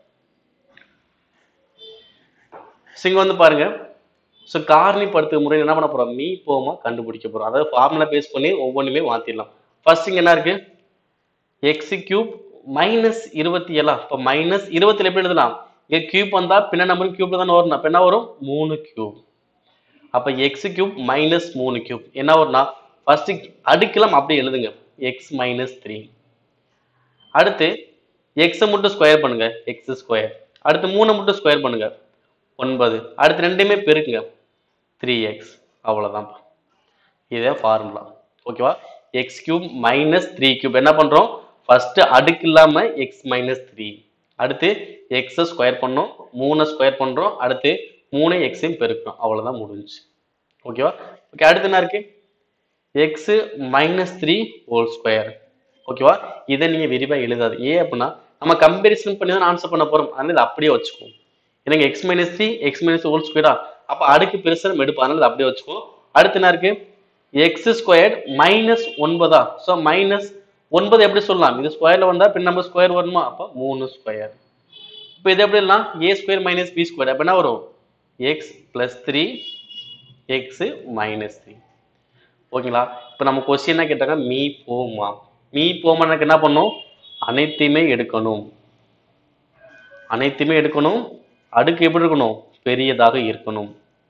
இங்க வந்து பாருங்க ஸோ காரணிப்படுத்து முறையில் என்ன பண்ண போறோம் மீ போமா கண்டுபிடிக்க போறோம் அதாவது ஃபார்முலா பேஸ் பண்ணி ஒவ்வொன்றுமே மாத்திடலாம் ஃபர்ஸ்ட் இங்க என்ன இருக்கு எக்ஸ் கியூப் மைனஸ் இருபத்தி ஏழா இப்போ மைனஸ் இருபத்தில் எப்படி எழுதலாம் இங்க கியூப் வந்தா பின்ன நம்பர் கியூப்ல தானே வரணும் அப்போ என்ன வரும் மூணு கியூப் அப்போ எக்ஸ் கியூப் மைனஸ் மூணு கியூப் என்ன வரும்னா ஃபர்ஸ்ட் அடுக்கலாம் அப்படியே எழுதுங்க எக்ஸ் மைனஸ் த்ரீ அடுத்து எக்ஸை மட்டும் ஸ்கொயர் பண்ணுங்க எக்ஸ் ஸ்கொயர் அடுத்து மூணை மட்டும் ஸ்கொயர் பண்ணுங்க ஒன்பது அடுத்து ரெண்டுமே பெருக்குங்க த்ரீ எக்ஸ் அவ்வளோதான் இதே ஃபார்முலா ஓகேவா X cube minus three cube என்ன பண்ணுறோம் ஃபர்ஸ்ட் அடுக்கு இல்லாமல் எக்ஸ் மைனஸ் த்ரீ அடுத்து எக்ஸை ஸ்கொயர் பண்ணோம் மூணை ஸ்கொயர் பண்ணுறோம் அடுத்து மூணு எக்ஸையும் பெருக்கிறோம் அவ்வளோதான் முடிஞ்சுச்சு ஓகேவா ஓகே அடுத்து என்ன இருக்கு X minus three whole square ஓகேவா இதை நீங்கள் விரிவாக எழுதாது ஏன் அப்படின்னா நம்ம கம்பேரிசன் பண்ணி தான் ஆன்சர் பண்ண போகிறோம் அதனால இதை அப்படியே வச்சுக்குவோம் எனக்கு X minus three X minus whole ஸ்கொயரா அப்போ அடுக்கு பெருசாக நம்ம எடுப்போம் அதனால இதை அப்படியே வச்சுக்குவோம் அடுத்து என்ன இருக்கு எக்ஸ் ஸ்கொயர் மைனஸ் ஒன்பதா ஸோ மைனஸ் ஒன்பது எப்படி சொல்லலாம் இது ஸ்கொயர்ல வந்தா பின் நம்ம ஸ்கொயர் வருமா அப்போ மூணு ஸ்கொயர் இப்போ இது எப்படி இல்லைனா A square minus B square அப்போ என்ன வரும் X plus three X minus three ஓகேங்களா இப்போ நம்ம கொஸ்டின் என்ன கேட்டாங்க மீ போமா மீ போமா எனக்கு என்ன பண்ணும் அனைத்தையுமே எடுக்கணும் அனைத்தையுமே எடுக்கணும் அடுக்கு எப்படி இருக்கணும் பெரியதாக இருக்கணும்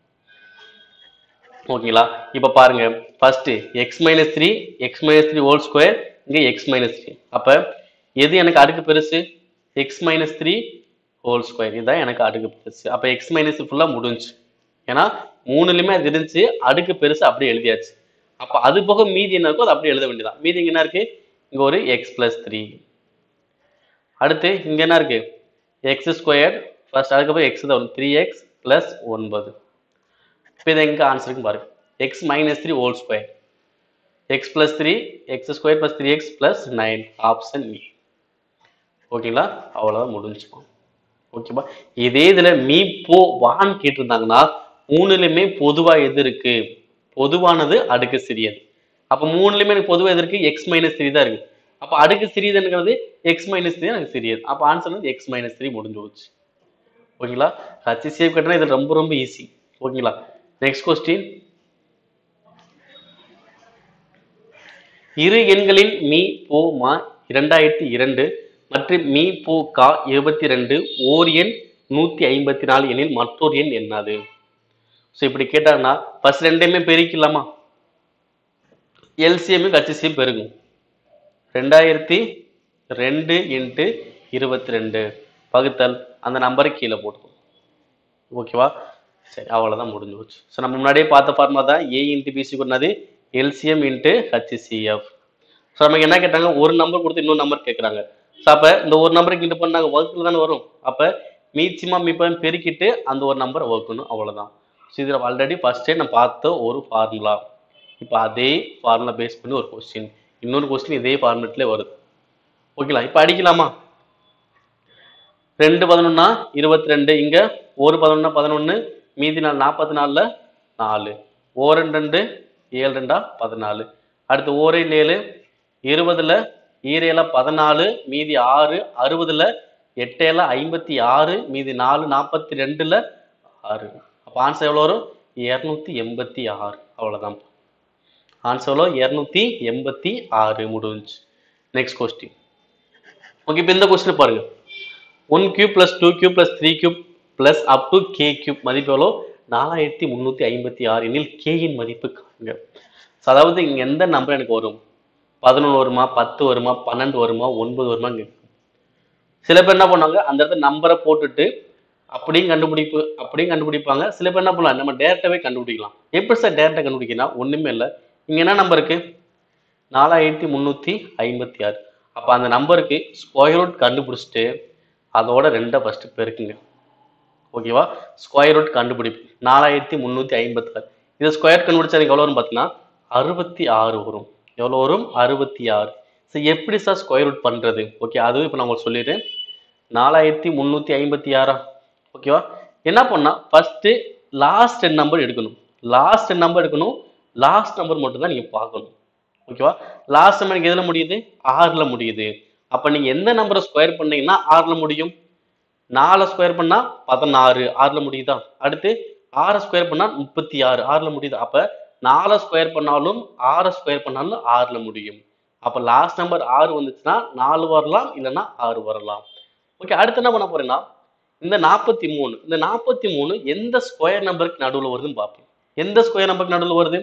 ஓகேங்களா இப்போ பாருங்க first X minus three X minus three whole square இங்கே எக்ஸ் மைனஸ் த்ரீ அப்போ எது எனக்கு அடுக்கு பெருசு X minus three whole square இதுதான் எனக்கு அடுக்கு பெருசு அப்போ எக்ஸ் மைனஸ் ஃபுல்லாக முடிஞ்சு ஏன்னா மூணுலையுமே அது இருந்துச்சு அடுக்கு பெருசு அப்படியே எழுதியாச்சு அப்போ அது போக மீதி என்ன இருக்கோ அது அப்படியே எழுத வேண்டியதான் மீதி இங்க என்ன இருக்கு இங்கே ஒரு எக்ஸ் பிளஸ் த்ரீ அடுத்து இங்கே என்ன இருக்கு எக்ஸ் ஸ்கொயர் ஃபர்ஸ்ட் அதுக்கப்புறம் எக்ஸ் தான் வரும் த்ரீ எக்ஸ் ப்ளஸ் ஒன்பது இப்போ இது எங்கே ஆன்சருக்கு பாருங்க X minus three whole square X plus three X square plus three X plus nine option E ஓகேங்களா அவ்வளோதான் முடிஞ்சுக்கும் ஓகேவா இதே இதில் மீ போ வான்னு கேட்டிருந்தாங்கன்னா மூணுலையுமே பொதுவாக எது இருக்கு பொதுவானது அடுக்கு சிறியது அப்போ மூணுலையுமே எனக்கு பொதுவாக எது இருக்கு எக்ஸ் மைனஸ் த்ரீ தான் இருக்கு அப்போ அடுக்கு சிறியதுங்கிறது எக்ஸ் மைனஸ் த்ரீ எனக்கு சிறியது அப்போ ஆன்சர் வந்து எக்ஸ் மைனஸ் த்ரீ முடிஞ்சு போச்சு ஓகேங்களா ஹச்சிசிஎஃப் கட்டினா இது ரொம்ப ரொம்ப ஈஸி ஓகேங்களா நெக்ஸ்ட் கொஸ்டின் இரு எண்களின் மீ போ மா இரண்டாயிரத்தி இரண்டு மற்றும் மீ போ கா இருபத்தி ரெண்டு ஓர் எண் நூத்தி ஐம்பத்தி நாலு எண்ணில் மற்றொரு எண் என்னது ஸோ இப்படி கேட்டாங்கன்னா ஃபர்ஸ்ட் ரெண்டையுமே பெருக்கலாமா எல்சிஎம் ஹச்சிசிஎம் பெருகும் ரெண்டாயிரத்தி ரெண்டு இன்ட்டு இருபத்தி ரெண்டு வகுத்தல் அந்த நம்பரை கீழே போட்டுக்கும் ஓகேவா சரி அவ்வளோதான் முடிஞ்சு போச்சு ஸோ நம்ம முன்னாடியே பார்த்த ஃபார்மா தான் ஏ இன்ட்டு பிசி கொண்டது எல்சிஎம் இன்ட்டு ஹச்சிசிஎஃப் ஸோ நமக்கு என்ன கேட்டாங்க ஒரு நம்பர் கொடுத்து இன்னொரு நம்பர் கேட்குறாங்க ஸோ அப்போ இந்த ஒரு நம்பருக்கு இன்ட்டு பண்ணாங்க வகுத்துல தானே வரும் அப்போ மீச்சிமா மீப்பம் பெருக்கிட்டு அந்த ஒரு நம்பரை வகுக்கணும் அவ்வளவுதான் ஸோ இதில் ஆல்ரெடி ஃபர்ஸ்டே நான் பார்த்த ஒரு ஃபார்முலா இப்போ அதே ஃபார்முலா பேஸ் பண்ணி ஒரு கொஸ்டின் இன்னொரு கொஸ்டின் இதே ஃபார்மெட்லேயே வருது ஓகேங்களா இப்போ அடிக்கலாமா ரெண்டு பதினொன்னா இருபத்தி ரெண்டு இங்க ஒரு பதினொன்னா பதினொன்று மீதி நாள் நாற்பத்தி நாலில் நாலு ஓ ரெண்டு ரெண்டு ஏழு ரெண்டா பதினாலு அடுத்து ஓரையில் ஏழு இருபதுல ஈரேல பதினாலு மீதி ஆறு அறுபதுல எட்டேல ஐம்பத்தி ஆறு மீதி நாலு நாற்பத்தி ரெண்டுல ஆறு அப்போ ஆன்சர் எவ்வளோ வரும் இரநூத்தி எண்பத்தி ஆறு அவ்வளோதான் ஆன்சர் எவ்வளோ இரநூத்தி எண்பத்தி ஆறு முடிஞ்சு நெக்ஸ்ட் கொஸ்டின் ஓகே இப்போ இந்த கொஸ்டின் பாருங்க one cube plus two cube plus three cube plus up to K cube மதிப்பு எவ்வளோ நாலாயிரத்தி முந்நூற்றி ஐம்பத்தி ஆறு எனில் கேயின் மதிப்பு காணுங்க So, அதாவது இங்கே எந்த நம்பர் எனக்கு வரும் பதினொன்று வருமா பத்து வருமா பன்னெண்டு வருமா ஒன்பது வருமா கேட்கும் சில பேர் என்ன பண்ணுவாங்க அந்த இடத்துல நம்பரை போட்டுட்டு அப்படியும் கண்டுபிடிப்பு அப்படியும் கண்டுபிடிப்பாங்க சில பேர் என்ன பண்ணலாம் நம்ம டேரக்டாவே கண்டுபிடிக்கலாம் எப்படி சார் டேரக்டா கண்டுபிடிக்கலாம் ஒண்ணுமே இல்லை இங்க என்ன நம்பர் இருக்கு நாலாயிரத்தி முந்நூற்றி ஐம்பத்தி ஆறு அப்போ அந்த நம்பருக்கு ஸ்கொயர் ரூட் கண்டுபிடிச்சிட்டு அதோட ரெண்டை ஃபஸ்ட்டு பெருக்குங்க ஓகேவா ஸ்கொயர் ரூட் கண்டுபிடிப்பு நாலாயிரத்தி முந்நூற்றி ஐம்பத்தாறு இதை ஸ்கொயர் கண்டுபிடிச்சா எனக்கு எவ்வளோ வரும் பார்த்தீங்கன்னா அறுபத்தி ஆறு வரும் எவ்வளோ வரும் அறுபத்தி ஆறு ஸோ எப்படி சார் ஸ்கொயர் ரூட் பண்ணுறது ஓகே அதுவும் இப்போ நான் உங்களுக்கு சொல்லிடுறேன் நாலாயிரத்தி முந்நூற்றி ஐம்பத்தி ஆறா ஓகேவா என்ன பண்ணால் ஃபஸ்ட்டு லாஸ்ட் நம்பர் எடுக்கணும் லாஸ்ட் நம்பர் எடுக்கணும் லாஸ்ட் நம்பர் மட்டும் தான் நீங்கள் பார்க்கணும் ஓகேவா லாஸ்ட் நம்பர் எனக்கு எதில் முடியுது ஆறில் முடியுது அப்போ நீங்கள் எந்த நம்பரை ஸ்கொயர் பண்ணீங்கன்னா ஆறில் முடியும் நாலை ஸ்கொயர் பண்ணா பதினாறு ஆறுல முடியுதா அடுத்து ஆறை ஸ்கொயர் பண்ணா முப்பத்தி ஆறு ஆறுல முடியுது அப்ப நாலை ஸ்கொயர் பண்ணாலும் ஆறை ஸ்கொயர் பண்ணாலும் ஆறுல முடியும் அப்ப லாஸ்ட் நம்பர் ஆறு வந்துச்சுன்னா நாலு வரலாம் இல்லைன்னா ஆறு வரலாம் ஓகே அடுத்து என்ன பண்ண போறேன்னா இந்த நாற்பத்தி மூணு இந்த நாற்பத்தி மூணு எந்த ஸ்கொயர் நம்பருக்கு நடுவில் வருதுன்னு பார்ப்போம் எந்த ஸ்கொயர் நம்பருக்கு நடுவில் வருது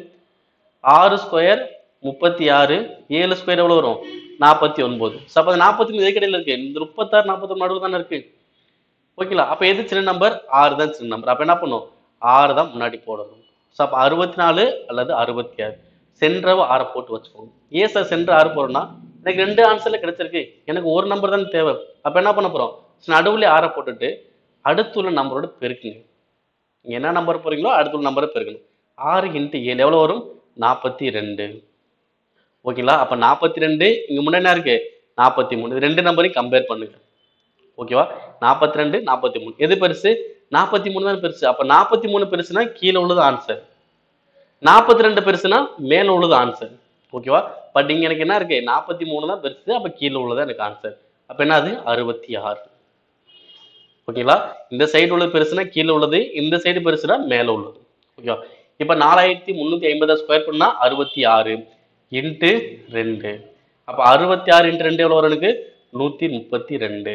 ஆறு ஸ்கொயர் முப்பத்தி ஆறு ஏழு ஸ்கொயர் எவ்வளோ வரும் நாற்பத்தி ஒன்பது ஸோ அப்போ நாற்பத்தி மூணு கடையில் இருக்கு இந்த முப்பத்தாறு நாற்பத்தி நடுவில் தானே இருக்கு ஓகேங்களா அப்போ எது சின்ன நம்பர் ஆறு தான் சின்ன நம்பர் அப்போ என்ன பண்ணும் ஆறு தான் முன்னாடி போடணும் ஸோ அப்போ அறுபத்தி நாலு அல்லது அறுபத்தி ஆறு சென்றவ ஆறை போட்டு வச்சுக்கோங்க ஏன் சார் சென்ற ஆறு போறோம்னா எனக்கு ரெண்டு ஆன்சர்ல கிடைச்சிருக்கு எனக்கு ஒரு நம்பர் தான் தேவை அப்போ என்ன பண்ண போறோம் நடுவுல ஆறை போட்டுட்டு அடுத்துள்ள நம்பரோட பெருக்குங்க நீங்க என்ன நம்பர் போறீங்களோ அடுத்துள்ள நம்பரை பெருக்கணும் ஆறு இன்ட்டு ஏழு எவ்வளோ வரும் நாற்பத்தி ரெண்டு ஓகேங்களா அப்போ நாற்பத்தி ரெண்டு இங்கே முன்னாடி என்ன இருக்கு நாற்பத்தி மூணு இது ரெண்டு நம்பரையும் கம்பேர் பண்ணுங்க ஓகேவா நாற்பத்தி ரெண்டு நாற்பத்தி மூணு எது பெருசு நாற்பத்தி மூணு தான் பெருசு அப்ப நாற்பத்தி மூணு பெருசுனா கீழே உள்ளது ஆன்சர் நாற்பத்தி ரெண்டு பெருசுனா மேல உள்ளது ஆன்சர் ஓகேவா பட் இங்க எனக்கு என்ன இருக்கு நாற்பத்தி மூணு தான் பெருசு அப்ப கீழே உள்ளது எனக்கு ஆன்சர் அப்ப என்னது அறுபத்தி ஆறு ஓகேங்களா இந்த சைடு உள்ளது பெருசுனா கீழே உள்ளது இந்த சைடு பெருசுனா மேல உள்ளது ஓகேவா இப்ப நாலாயிரத்தி முந்நூத்தி ஐம்பதை ஸ்கொயர் பண்ணா அறுபத்தி ஆறு இன்ட்டு ரெண்டு அப்ப அறுபத்தி ஆறு இன்ட்டு ரெண்டு எவ்வளோ வரும் எனக்கு நூத்தி முப்பத்தி ரெண்டு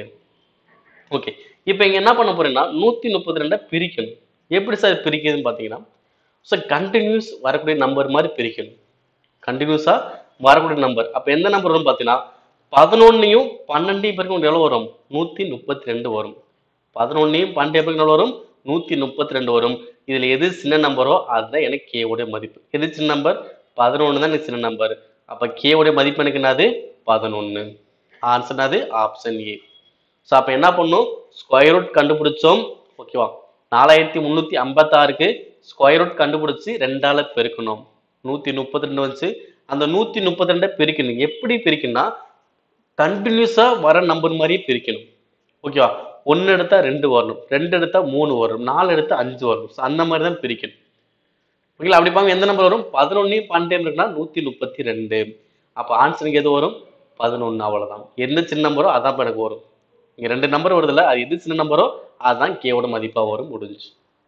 ஓகே இப்போ இங்க என்ன பண்ண போறேன்னா நூத்தி முப்பத்தி ரெண்டை பிரிக்கணும் எப்படி சார் பிரிக்குதுன்னு பார்த்தீங்கன்னா ஸோ கண்டினியூஸ் வரக்கூடிய நம்பர் மாதிரி பிரிக்கணும் கண்டினியூஸா வரக்கூடிய நம்பர் அப்போ எந்த நம்பர் வரும் பார்த்தீங்கன்னா பதினொன்னையும் பன்னெண்டையும் பிறகு உங்களுக்கு எவ்வளோ வரும் நூத்தி முப்பத்தி ரெண்டு வரும் பதினொன்னையும் பன்னெண்டு பிறகு எவ்வளோ வரும் நூத்தி முப்பத்தி ரெண்டு வரும் இதுல எது சின்ன நம்பரோ அதுதான் எனக்கு K உடைய மதிப்பு எது சின்ன நம்பர் பதினொன்று தான் எனக்கு சின்ன நம்பர் அப்போ K உடைய மதிப்பு எனக்கு என்னது பதினொன்று ஆன்சர் என்னது ஆப்ஷன் ஏ ஸோ அப்போ என்ன பண்ணும் ஸ்கொயர் ரூட் கண்டுபிடிச்சோம் ஓகேவா நாலாயிரத்தி முந்நூற்றி ஐம்பத்தாறுக்கு ஸ்கொயர் ரூட் கண்டுபிடிச்சி ரெண்டால பெருக்கணும் நூற்றி முப்பத்தி ரெண்டு வந்துச்சு அந்த நூற்றி முப்பத்தி ரெண்டை பிரிக்கணும் எப்படி பிரிக்கணும்னா கண்டினியூஸாக வர நம்பர் மாதிரியே பிரிக்கணும் ஓகேவா ஒன்று எடுத்தா ரெண்டு வரணும் ரெண்டு எடுத்தா மூணு வரும் நாலு எடுத்தா அஞ்சு வரும் ஸோ அந்த மாதிரி தான் பிரிக்கணும் ஓகேங்களா அப்படி பாருங்க எந்த நம்பர் வரும் பதினொன்னையும் பன்னெண்டு இருக்குன்னா நூற்றி முப்பத்தி ரெண்டு அப்போ ஆன்சருக்கு எது வரும் பதினொன்று அவ்வளவுதான் எந்த சின்ன நம்பரோ அதான் இப்ப எனக்கு வரும் இங்க ரெண்டு நம்பர் வருதுல்ல அது எது சின்ன நம்பரோ அதுதான் கேவோட மதிப்பா வரும் முடிஞ்சு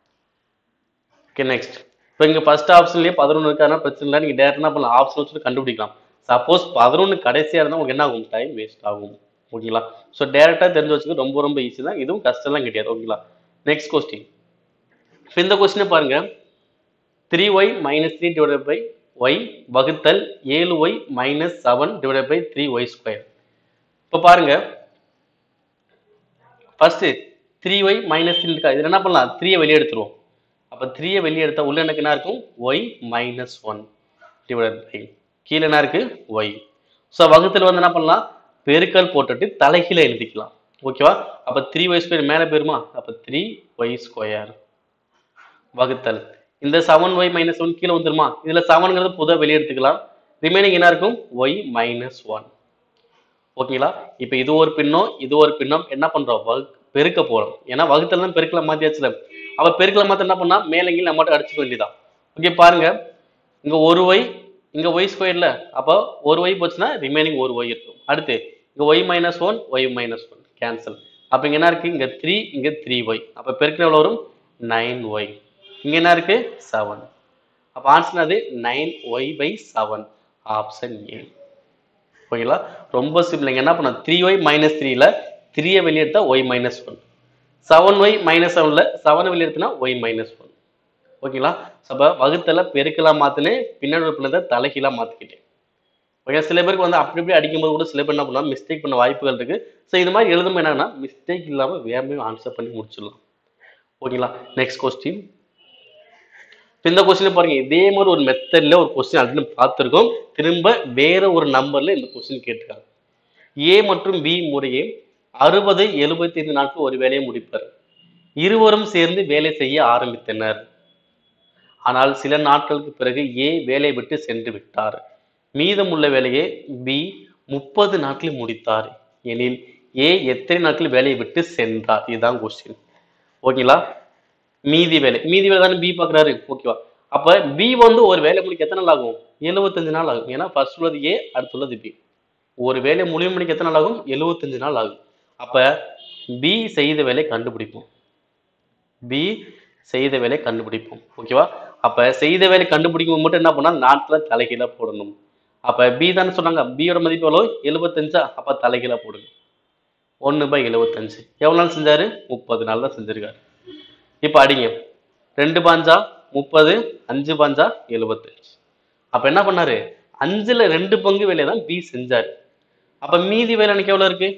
ஓகே நெக்ஸ்ட் இப்போ இங்க ஃபர்ஸ்ட் ஆப்ஷன்லயே பதினொன்று இருக்கானா பிரச்சனை இல்லை நீங்க டேரக்டா பண்ணலாம் ஆப்ஷன் வச்சுட்டு கண்டுபிடிக்கலாம் சப்போஸ் பதினொன்று கடைசியா இருந்தா உங்களுக்கு என்ன ஆகும் டைம் வேஸ்ட் ஆகும் ஓகேங்களா ஸோ டேரக்டா தெரிஞ்சு வச்சுக்க ரொம்ப ரொம்ப ஈஸி தான் இதுவும் கஷ்டம்லாம் கிடையாது ஓகேங்களா நெக்ஸ்ட் கொஸ்டின் இப்போ இந்த கொஸ்டினை பாருங்க three Y minus three divide by Y வகுத்தல் ஏழு Y minus seven divide by three Y square இப்போ பாருங்க first three Y minus three இருக்கா இதில் என்ன பண்ணலாம் த்ரீயை வெளியே எடுத்துருவோம் அப்போ த்ரீயை வெளியே எடுத்தா உள்ள எனக்கு என்ன இருக்கும் Y minus one divide by கீழே என்ன இருக்கு ஒய் ஸோ வகுத்தில் வந்து என்ன பண்ணலாம் பெருக்கல் போட்டுட்டு தலைகீழ எழுதிக்கலாம் ஓகேவா அப்ப த்ரீ ஒய் ஸ்கொயர் மேலே போயிருமா அப்ப த்ரீ ஒய் ஸ்கொயர் வகுத்தல் இந்த செவன் ஒய் மைனஸ் ஒன் கீழே வந்துருமா இதுல செவன்ங்கிறது புதை வெளியே எடுத்துக்கலாம் ரிமைனிங் என்ன இருக்கும் ஒய் மைனஸ் ஒன் ஓகேங்களா இப்போ இது ஒரு பின்னம் இது ஒரு பின்னம் என்ன பண்றோம் வகு பெருக்க போறோம் ஏன்னா வகுத்தல் தான் பெருக்கல மாத்தியாச்சுல அப்ப பெருக்கல மாத்த என்ன பண்ணா மேலங்கில் நம்ம மட்டும் அடிச்சுக்க வேண்டியதான் ஓகே பாருங்க இங்க ஒரு ஒய் இங்க ஒய் ஸ்கொயர்ல அப்போ ஒரு ஒய் போச்சுன்னா ரிமைனிங் ஒரு ஒய் இருக்கும் அடுத்து இங்க Y minus one Y minus one cancel அப்ப இங்க என்ன இருக்கு இங்க த்ரீ இங்க த்ரீ ஒய் அப்ப பெருக்கின எவ்வளவு வரும் நைன் ஒய் இங்க என்ன இருக்கு செவன் அப்ப ஆன்சர் அது nine Y by seven option A ஓகேங்களா ரொம்ப சிம்பிள் இங்க என்ன பண்ண த்ரீ ஒய் மைனஸ் த்ரீல த்ரீயை வெளியே எடுத்தா Y minus one seven Y minus செவன்ல செவனை வெளியே எடுத்தனா ஒய் மைனஸ் ஒன் ஓகேங்களா அப்ப வகுத்தல பெருக்கெல்லாம் மாத்தினேன் பின்னாடி உறுப்புல தலைகீழா மாத்திக்கிட்டேன் ஓகே சில பேருக்கு வந்து அப்படி இப்படி அடிக்கும்போது கூட சில பேர் என்ன பண்ணலாம் மிஸ்டேக் பண்ண வாய்ப்புகள் இருக்கு ஸோ இது மாதிரி எழுதும் என்னன்னா மிஸ்டேக் இல்லாம வேகமே ஆன்சர் பண்ணி முடிச்சிடலாம் ஓகேங்களா நெக்ஸ்ட் கொஸ்டின் இந்த கொஸ்டின் பாருங்க இதே மாதிரி ஒரு மெத்தட்ல ஒரு கொஸ்டின் ஆல்ரெடி பார்த்துருக்கோம் திரும்ப வேற ஒரு நம்பர்ல இந்த கொஸ்டின் கேட்டிருக்காங்க ஏ மற்றும் பி முறையே அறுபது எழுபத்தி ஐந்து நாட்கள் ஒரு வேலையை முடிப்பர் இருவரும் சேர்ந்து வேலை செய்ய ஆரம்பித்தனர் ஆனால் சில நாட்களுக்கு பிறகு ஏ வேலையை விட்டு சென்று விட்டார் மீதமுள்ள வேலையை பி முப்பது நாட்களில் முடித்தார் எனில் ஏ எத்தனை நாட்கள் வேலையை விட்டு சென்றார் இதுதான் கொஸ்டின் ஓகேங்களா மீதி வேலை மீதி வேலை தானே பி பார்க்குறாரு ஓகேவா அப்ப பி வந்து ஒரு வேலை முடிக்க எத்தனை நாள் ஆகும் எழுபத்தஞ்சு நாள் ஆகும் ஏன்னா ஃபர்ஸ்ட் உள்ளது ஏ அடுத்துள்ளது பி ஒரு வேலை முடிவு முடிக்க எத்தனை நாள் ஆகும் எழுபத்தஞ்சு நாள் ஆகும் அப்ப பி செய்த வேலை கண்டுபிடிப்போம் பி செய்த வேலை கண்டுபிடிப்போம் ஓகேவா அப்ப செய்த வேலை கண்டுபிடிக்கும் மட்டும் என்ன பண்ணா நாட்டுல தலைகீழா போடணும் அப்ப பி தானே சொன்னாங்க பியோட மதிப்பு எவ்வளோ எழுபத்தஞ்சா அப்ப தலைகீழா போடுங்க ஒன்று பை எழுபத்தஞ்சு எவ்வளவு நாள் செஞ்சாரு முப்பது நாள் தான் செஞ்சிருக்காரு இப்ப அடிங்க ரெண்டு பாஞ்சா முப்பது அஞ்சு பாஞ்சா எழுபத்தஞ்சு அப்ப என்ன பண்ணாரு அஞ்சுல ரெண்டு பங்கு வேலையை தான் பி செஞ்சாரு அப்ப மீதி வேலை எனக்கு எவ்வளவு இருக்கு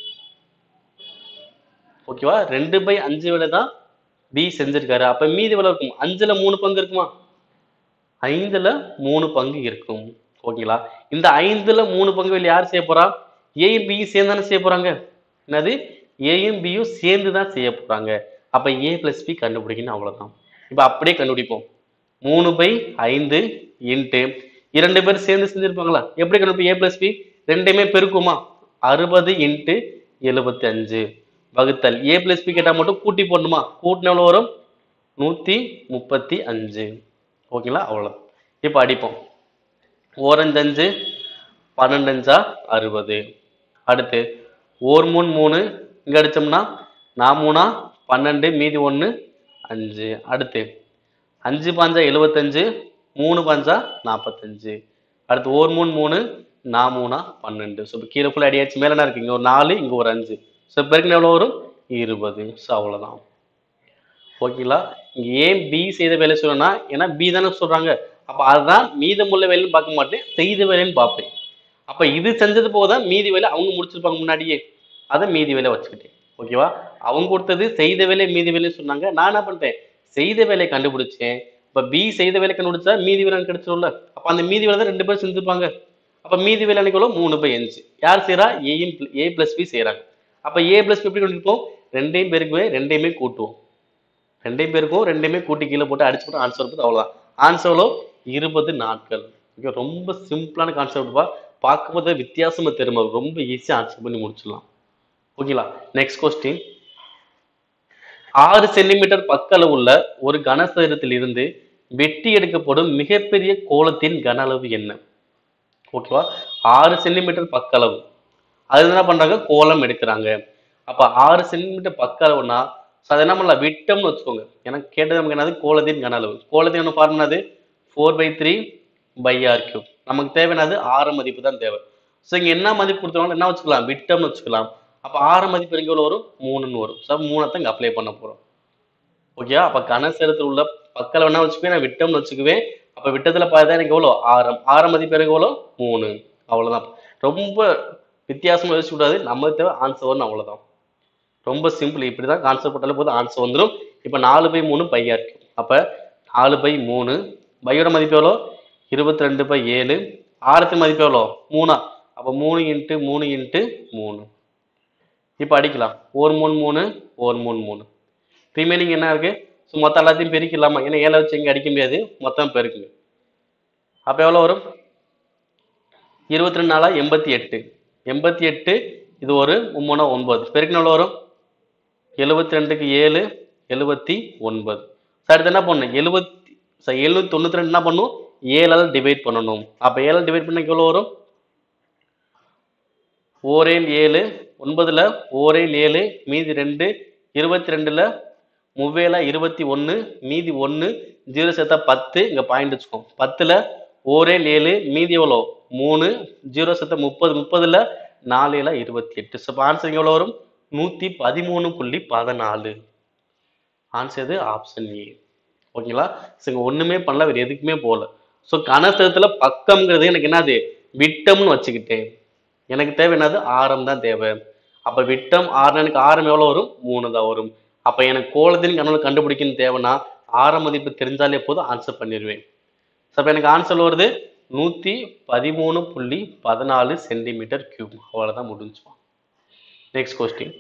ஓகேவா ரெண்டு பை அஞ்சு வேலை தான் பி செஞ்சிருக்காரு அப்ப மீதி எவ்வளவு இருக்கும் அஞ்சுல மூணு பங்கு இருக்குமா ஐந்துல மூணு பங்கு இருக்கும் ஓகேங்களா இந்த ஐந்துல மூணு பங்கு வேலை யார் செய்ய போறா ஏயும் பியும் சேர்ந்து தானே செய்ய போறாங்க என்னது ஏயும் பியும் சேர்ந்து தான் செய்ய போறாங்க அப்ப ஏ பிளஸ் பி கண்டுபிடிக்கணும் அவ்வளவுதான் இப்ப அப்படியே கண்டுபிடிப்போம் மூணு பை ஐந்து இன்ட்டு இரண்டு பேர் சேர்ந்து செஞ்சிருப்பாங்களா எப்படி கண்டுபிடிப்போம் ஏ பிளஸ் பி ரெண்டையுமே பெருக்குமா அறுபது இன்ட்டு எழுபத்தி அஞ்சு வகுத்தல் ஏ பிளஸ் பி கேட்டால் மட்டும் கூட்டி போடணுமா கூட்டின எவ்வளோ வரும் நூற்றி முப்பத்தி அஞ்சு ஓகேங்களா அவ்வளோ இப்போ அடிப்போம் ஓரஞ்சு அஞ்சு பன்னெண்டு அஞ்சா அறுபது அடுத்து ஓர் மூணு மூணு இங்கே அடித்தோம்னா நான் மூணா பன்னெண்டு மீதி ஒன்று அஞ்சு அடுத்து அஞ்சு பாஞ்சா எழுபத்தஞ்சு மூணு பாஞ்சா நாற்பத்தஞ்சு அடுத்து ஓர் மூணு மூணு நான் மூணா பன்னெண்டு ஸோ இப்போ கீழே ஃபுல்லாக அடியாச்சு மேலே என்ன இருக்கு இங்கே ஒரு நாலு இங்கே ஒரு அஞ்சு ஸோ பெருக்கின எவ்வளோ வரும் இருபது ஸோ அவ்வளோதான் ஓகேங்களா இங்கே ஏன் பி செய்த வேலை சொல்லணும்னா ஏன்னா பி தானே சொல்கிறாங்க அப்போ அதுதான் மீதமுள்ள வேலைன்னு பார்க்க மாட்டேன் செய்த வேலைன்னு பார்ப்பேன் அப்போ இது செஞ்சது போக தான் மீதி வேலை அவங்க முடிச்சிருப்பாங்க முன்னாடியே அதை மீதி வேலை வச்சுக்கிட்டேன் ஓகேவா அவங்க கொடுத்தது செய்த வேலை மீதி வேலை சொன்னாங்க நான் என்ன பண்ணிட்டேன் செய்த வேலையை கண்டுபிடிச்சேன் இப்போ பி செய்த வேலை கண்டுபிடிச்சா மீதி வேலை எனக்கு கிடைச்சிடும்ல அப்போ அந்த மீதி வேலை தான் ரெண்டு பேரும் செஞ்சுருப்பாங்க அப்போ மீதி வேலை எனக்கு எவ்வளோ மூணு பை அஞ்சு யார் செய்கிறா ஏயும் ஏ பிளஸ் பி செய்கிறாங்க அப்போ ஏ பிளஸ் பி எப்படி கொண்டிருப்போம் ரெண்டையும் பேருக்குமே ரெண்டையுமே கூட்டுவோம் ரெண்டையும் பேருக்கும் ரெண்டையுமே கூட்டி கீழே போட்டு அடிச்சு போட்டு ஆன்சர் போட்டு அவ்வளோதான் ஆன்சர் எவ்வளோ இருபது நாட்கள் ஓகே ரொம்ப சிம்பிளான கான்செப்ட்பா பார்க்கும்போது வித்தியாசமா தெரியுமா ரொம்ப ஈஸியாக ஆன்சர் பண்ணி முடிச்சிடலாம் ஓகேங்களா நெக்ஸ்ட் கொஸ்டின் ஆறு சென்டிமீட்டர் பக்களவு உள்ள ஒரு கனசதுரத்தில் இருந்து வெட்டி எடுக்கப்படும் மிகப்பெரிய கோலத்தின் கன அளவு என்ன ஓகேவா ஆறு சென்டிமீட்டர் பக்களவு அது என்ன பண்றாங்க கோலம் எடுக்கிறாங்க அப்ப ஆறு சென்டிமீட்டர் பக்களவுனா so அதை என்ன பண்ணலாம் விட்டம்னு வச்சுக்கோங்க எனக்கு கேட்டது நமக்கு என்னது கோலத்தின் கன அளவு கோலத்தின் என்ன ஃபார்முலா அது four by three by R cube நமக்கு தேவையானது ஆறு மதிப்பு தான் தேவை ஸோ இங்க என்ன மதிப்பு கொடுத்தாலும் என்ன வச்சுக்கலாம் விட்டம்னு வச்சுக்கலாம் அப்ப ஆறு மதிப்பு எங்க எவ்வளவு வரும் மூணுன்னு வரும் ஸோ மூணத்தை இங்க அப்ளை பண்ண போறோம் ஓகேவா அப்ப கனசேரத்தில் உள்ள பக்கல வேணா வச்சுக்குவேன் நான் விட்டம்னு வச்சுக்குவேன் அப்ப விட்டத்துல பார்த்தா எனக்கு எவ்வளோ ஆரம் ஆரம் மதிப்பு எனக்கு எவ்வளோ மூணு அவ்வளவுதான் ரொம்ப வித்தியாசமா யோசிக்க கூடாது நம்ம தேவை ஆன்சர் வரணும் அவ்வளவுதான் ரொம்ப சிம்பிள் இப்படிதான் கான்செப்ட் போட்டாலே போதும் ஆன்சர் வந்துடும் இப்போ நாலு பை மூணு பையா இருக்கு அப்ப நாலு பை மூணு பையோட மதிப்பு எவ்வளோ இருபத்தி ரெண்டு பை ஏழு ஆரத்து மதிப்பு எவ்வளோ மூணா அப்போ மூணு இன்ட்டு மூணு இன்ட்டு மூணு இப்போ அடிக்கலாம் ஒரு மூணு மூணு ஒரு மூணு மூணு ரிமைனிங் என்ன இருக்கு ஸோ மொத்தம் எல்லாத்தையும் பெருக்கிடலாமா ஏன்னா ஏழை வச்சு இங்கே அடிக்க முடியாது மொத்தம் பெருக்குங்க அப்போ எவ்வளோ வரும் இருபத்தி ரெண்டு நாளா எண்பத்தி எட்டு எண்பத்தி எட்டு இது ஒரு மூணா ஒன்பது பெருக்கின எவ்வளோ வரும் எழுபத்தி ரெண்டுக்கு ஏழு எழுபத்தி ஒன்பது சார் அடுத்து என்ன பண்ணணும் எழுபத்தி சார் எழுநூத்தி தொண்ணூத்தி ரெண்டு என்ன பண்ணும் ஏழால் டிவைட் பண்ணணும் அப்போ ஏழால் டிவைட் பண்ண எவ்வளோ வரும் ஓரேல் ஏழு ஒன்பதுல ஓரேல் ஏழு மீதி ரெண்டு இருபத்தி ரெண்டுல முவ்வேல இருபத்தி ஒன்று மீதி ஒன்று ஜீரோ சேர்த்தா பத்து இங்கே பாயிண்ட் வச்சுக்கோம் பத்தில் ஓரேல் ஏழு மீதி எவ்வளோ மூணு ஜீரோ சேர்த்தா முப்பது முப்பதுல நாலுல இருபத்தி எட்டு ஸோ ஆன்சர் எவ்வளோ வரும் நூற்றி பதிமூணு புள்ளி பதினாலு ஆன்சர் இது ஆப்ஷன் ஏ ஓகேங்களா ஸோ இங்கே ஒன்றுமே பண்ணல வேறு எதுக்குமே போகல ஸோ கனசத்தில் பக்கம்ங்கிறது எனக்கு என்னது விட்டம்னு வச்சுக்கிட்டேன் எனக்கு தேவை என்னது ஆரம் தான் தேவை அப்போ விட்டம் ஆறு எனக்கு ஆரம் எவ்வளோ வரும் மூணு தான் வரும் அப்போ எனக்கு கோலத்தின் கணவன் கண்டுபிடிக்கணும் தேவைன்னா ஆரம் மதிப்பு தெரிஞ்சாலே போதும் ஆன்சர் பண்ணிடுவேன் ஸோ அப்போ எனக்கு ஆன்சர் வருது நூற்றி பதிமூணு புள்ளி பதினாலு சென்டிமீட்டர் கியூப் அவ்வளோதான் முடிஞ்சுமா நெக்ஸ்ட் கொஸ்டின்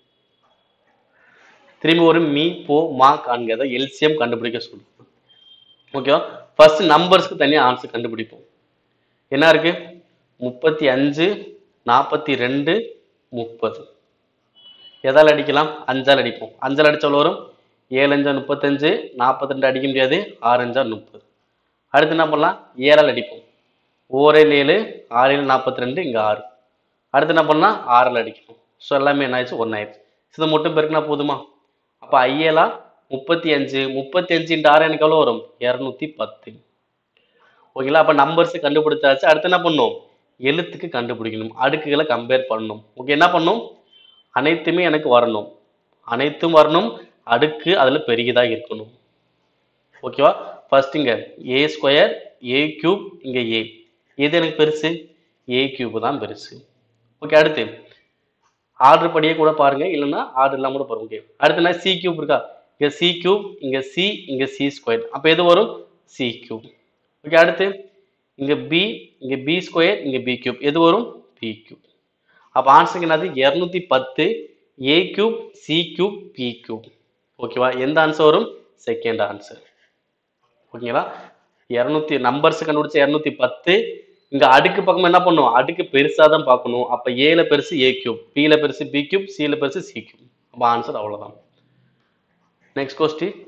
திரும்பி ஒரு மீ போ மா காண்கிறத எல்சிஎம் கண்டுபிடிக்க சொல்லுவோம் ஓகேவா ஃபர்ஸ்ட் நம்பர்ஸ்க்கு தனியாக ஆன்சர் கண்டுபிடிப்போம் என்ன இருக்கு முப்பத்தி அஞ்சு நாற்பத்தி ரெண்டு முப்பது எதால் அடிக்கலாம் அஞ்சால் அடிப்போம் அஞ்சால் அடிச்ச எவ்வளோ வரும் ஏழு அஞ்சா முப்பத்தஞ்சு நாற்பத்தி ரெண்டு அடிக்க முடியாது ஆறு அஞ்சா முப்பது அடுத்து என்ன பண்ணலாம் ஏழால் அடிப்போம் ஓரேழு ஏழு ஆறு ஏழு நாற்பத்தி ரெண்டு இங்கே ஆறு அடுத்து என்ன பண்ணலாம் ஆறில் அடிக்கணும் ஸோ எல்லாமே என்ன ஆயிடுச்சு ஒன்றாயிடுச்சு இதை மட்டும் பெருக்கினா போதுமா அப்போ ஐஏலா முப்பத்தி அஞ்சு முப்பத்தி அஞ்சு இன்ட்டு ஆறு எனக்கு எவ்வளோ வரும் இரநூத்தி பத்து ஓகேங்களா அப்போ நம்பர்ஸ் கண்டுபிடிச்சாச்சு அடுத்து என்ன பண்ணணும் எழுத்துக்கு கண்டுபிடிக்கணும் அடுக்குகளை கம்பேர் பண்ணணும் ஓகே என்ன பண்ணணும் அனைத்துமே எனக்கு வரணும் அனைத்தும் வரணும் அடுக்கு அதில் பெரியதாக இருக்கணும் ஓகேவா ஃபர்ஸ்ட் இங்கே ஏ ஸ்கொயர் ஏ கியூப் இங்கே ஏ எது எனக்கு பெருசு ஏ கியூப் தான் பெருசு ஓகே அடுத்து ஆர்டர் படியே கூட பாருங்க இல்லைன்னா ஆர்டர் இல்லாம கூட பாருங்க ஓகே அடுத்து என்ன சி கியூப் இருக்கா இங்கே சி கியூப் இங்கே சி இங்கே சி ஸ்கொயர் அப்போ எது வரும் சி கியூப் ஓகே அடுத்து இங்கே பி இங்கே பி ஸ்கொயர் இங்கே பி கியூப் எது வரும் பி கியூப் அப்போ ஆன்சர் என்னது இரநூத்தி பத்து A cube C cube B cube ஓகேவா எந்த ஆன்சர் வரும் செகண்ட் ஆன்சர் ஓகேங்களா இரநூத்தி நம்பர்ஸ் கண்டுபிடிச்ச இரநூத்தி பத்து இங்க அடுக்கு பக்கம் என்ன பண்ணும் அடுக்கு பெருசா தான் பார்க்கணும் அப்ப ஏல பெருசு ஏ கியூப் பில பெருசு பி கியூப் சில பெருசு சி கியூப் அப்ப ஆன்சர் அவ்வளவுதான் நெக்ஸ்ட் கொஸ்டின்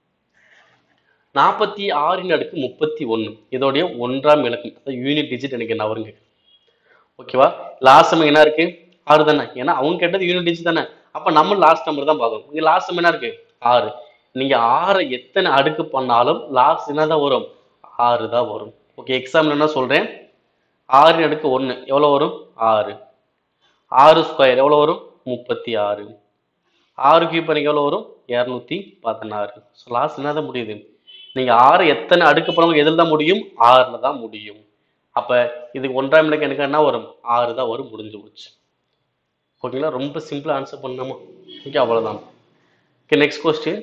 நாற்பத்தி ஆறின் அடுக்கு முப்பத்தி ஒன்று இதோடைய ஒன்றாம் இலக்கம் அதாவது யூனிட் டிஜிட் எனக்கு என்ன வருங்க ஓகேவா லாஸ்ட் நம்ம என்ன இருக்கு ஆறு தானே ஏன்னா அவங்க கேட்டது யூனிட் டிஜிட் தானே அப்ப நம்ம லாஸ்ட் நம்பர் தான் பார்க்கணும் இங்க லாஸ்ட் என்ன இருக்கு ஆறு நீங்க ஆறை எத்தனை அடுக்கு பண்ணாலும் லாஸ்ட் என்ன தான் வரும் ஆறு தான் வரும் ஓகே எக்ஸாம்பிள் என்ன சொல்றேன் ஆறின் அடுக்கு ஒன்று எவ்வளோ வரும் ஆறு ஆறு ஸ்கொயர் எவ்வளோ வரும் முப்பத்தி ஆறு ஆறு கியூப் எனக்கு எவ்வளோ வரும் இரநூத்தி பதினாறு ஸோ லாஸ்ட் என்ன தான் முடியுது நீங்கள் ஆறு எத்தனை அடுக்கு பண்ணவங்க எதில் தான் முடியும் ஆறில் தான் முடியும் அப்போ இதுக்கு ஒன்றாம் இலக்கு எனக்கு என்ன வரும் ஆறு தான் வரும் முடிஞ்சு போச்சு ஓகேங்களா ரொம்ப சிம்பிளாக ஆன்சர் பண்ணாமா ஓகே அவ்வளோதான் ஓகே நெக்ஸ்ட் கொஸ்டின்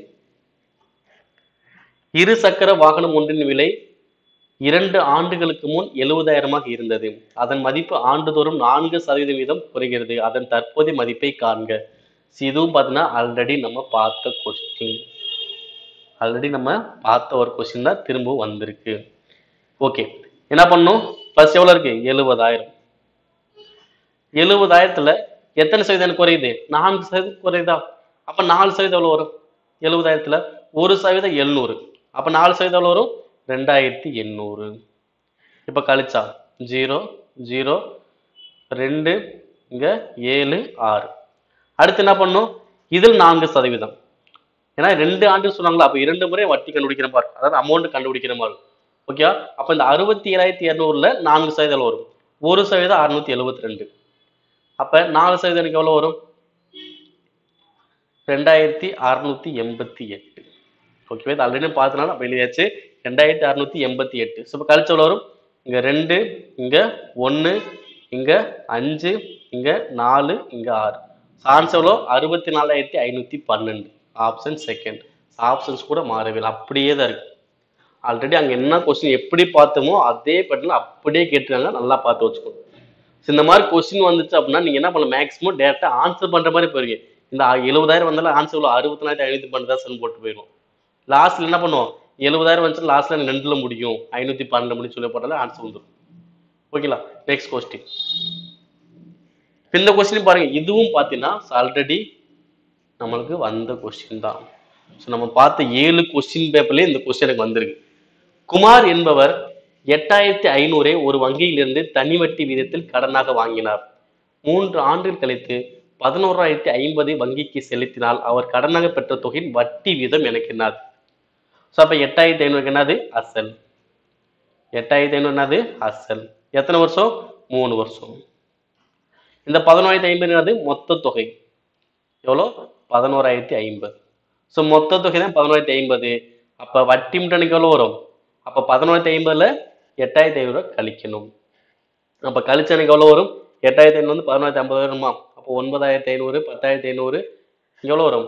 இரு சக்கர வாகனம் ஒன்றின் விலை இரண்டு ஆண்டுகளுக்கு முன் எழுபதாயிரமாக இருந்தது அதன் மதிப்பு ஆண்டுதோறும் நான்கு சதவீதம் வீதம் குறைகிறது அதன் தற்போதைய மதிப்பை காண்க So இதுவும் பார்த்தீங்கன்னா ஆல்ரெடி நம்ம பார்த்த கொஸ்டின் ஆல்ரெடி நம்ம பார்த்த ஒரு கொஸ்டின் தான் திரும்பவும் வந்திருக்கு ஓகே என்ன பண்ணும் ஃபர்ஸ்ட் எவ்வளோ இருக்கு எழுபதாயிரம் எழுபதாயிரத்துல எத்தனை சதவீதம் குறையுது நான்கு சதவீதம் குறையுதா அப்ப நாலு சதவீதம் எவ்வளவு வரும் எழுபதாயிரத்துல ஒரு சதவீதம் எழுநூறு அப்ப நாலு சதவீதம் எவ்வளவு வரும் ரெண்டாயிரத்தி எண்ணூறு இப்ப கழிச்சா ஜீரோ ஜீரோ ரெண்டு இங்க ஏழு ஆறு அடுத்து என்ன பண்ணும் இதில் நான்கு சதவீதம் ஏன்னா ரெண்டு ஆண்டு சொன்னாங்களா அப்ப இரண்டு முறை வட்டி கண்டுபிடிக்கிற மாதிரி அதாவது அமௌண்ட் கண்டுபிடிக்கிற மாதிரி ஓகேவா அப்ப இந்த அறுபத்தி ஏழாயிரத்தி இரநூறுல நான்கு சதவீதம் வரும் ஒரு சதவீதம் அறுநூத்தி எழுபத்தி ரெண்டு அப்ப நாலு சதவீதம் எனக்கு எவ்வளவு வரும் ரெண்டாயிரத்தி அறுநூத்தி எண்பத்தி எட்டு ஓகேவா இது ஆல்ரெடி பார்த்தனால அப்ப எழுதியாச்சு ரெண்டாயிரத்தி அறுநூத்தி எண்பத்தி எட்டு ஸோ இப்போ கழிச்சு எவ்வளோ வரும் இங்க ரெண்டு இங்க ஒன்று இங்க அஞ்சு இங்க நாலு இங்க ஆறு ஆன்சர் எவ்வளோ அறுபத்தி நாலாயிரத்தி ஐநூத்தி பன்னெண்டு ஆப்ஷன் செகண்ட் ஆப்ஷன்ஸ் கூட மாறவே இல்லை அப்படியே தான் இருக்கு ஆல்ரெடி அங்க என்ன கொஸ்டின் எப்படி பார்த்தோமோ அதே பேட்டர்ல அப்படியே கேட்டிருக்காங்க நல்லா பார்த்து வச்சுக்கோங்க So, இந்த மாதிரி கொஸ்டின் வந்துச்சு அப்படின்னா நீங்க என்ன பண்ணலாம் மேக்ஸிமம் டேரக்டா ஆன்சர் பண்ற மாதிரி போயிருங்க இந்த எழுபதாயிரம் வந்தாலும் ஆன்சர் இவ்வளோ அறுபத்தி ஐநூத்தி பன்னெண்டு தான் போட்டு போயிடும் லாஸ்ட்ல என்ன பண்ணுவோம் எழுபதாயிரம் வந்துச்சு லாஸ்ட்ல ரெண்டுல முடியும் ஐநூத்தி பன்னெண்டு முடியும் சொல்லி போட்டாலே ஆன்சர் வந்துடும் ஓகேங்களா நெக்ஸ்ட் கொஸ்டின் இந்த கொஸ்டின் பாருங்க இதுவும் பார்த்தீங்கன்னா ஆல்ரெடி நம்மளுக்கு வந்த கொஸ்டின் தான் ஸோ நம்ம பார்த்த ஏழு கொஸ்டின் பேப்பர்லேயே இந்த கொஸ்டின் எனக்கு வந்திருக்கு குமார் என்பவர் எட்டாயிரத்தி ஐநூறை ஒரு வங்கியிலிருந்து தனி வட்டி வீதத்தில் கடனாக வாங்கினார் மூன்று ஆண்டுகள் கழித்து பதினோராயிரத்தி ஐம்பதை வங்கிக்கு செலுத்தினால் அவர் கடனாக பெற்ற தொகையின் வட்டி வீதம் எனக்கு என்னது ஸோ அப்போ எட்டாயிரத்தி ஐநூறுக்கு என்னது அசல் எட்டாயிரத்தி ஐநூறு என்னது அசல் எத்தனை வருஷம் மூணு வருஷம் இந்த பதினோராயிரத்தி ஐம்பது என்னது மொத்த தொகை எவ்வளோ பதினோராயிரத்தி ஐம்பது ஸோ மொத்த தொகை தான் பதினோராயிரத்தி ஐம்பது அப்போ வட்டி மட்டும் எவ்வளோ வரும் அப்போ பதினோராயிரத்தி ஐம்பதுல எட்டாயிரத்தி ஐநூறு கழிக்கணும் அப்போ கழிச்சு எனக்கு எவ்வளோ வரும் எட்டாயிரத்தி ஐநூறு வந்து பதினோராயிரத்தி ஐம்பது வருமா அப்போ ஒன்பதாயிரத்தி ஐநூறு பத்தாயிரத்தி ஐநூறு எவ்வளோ வரும்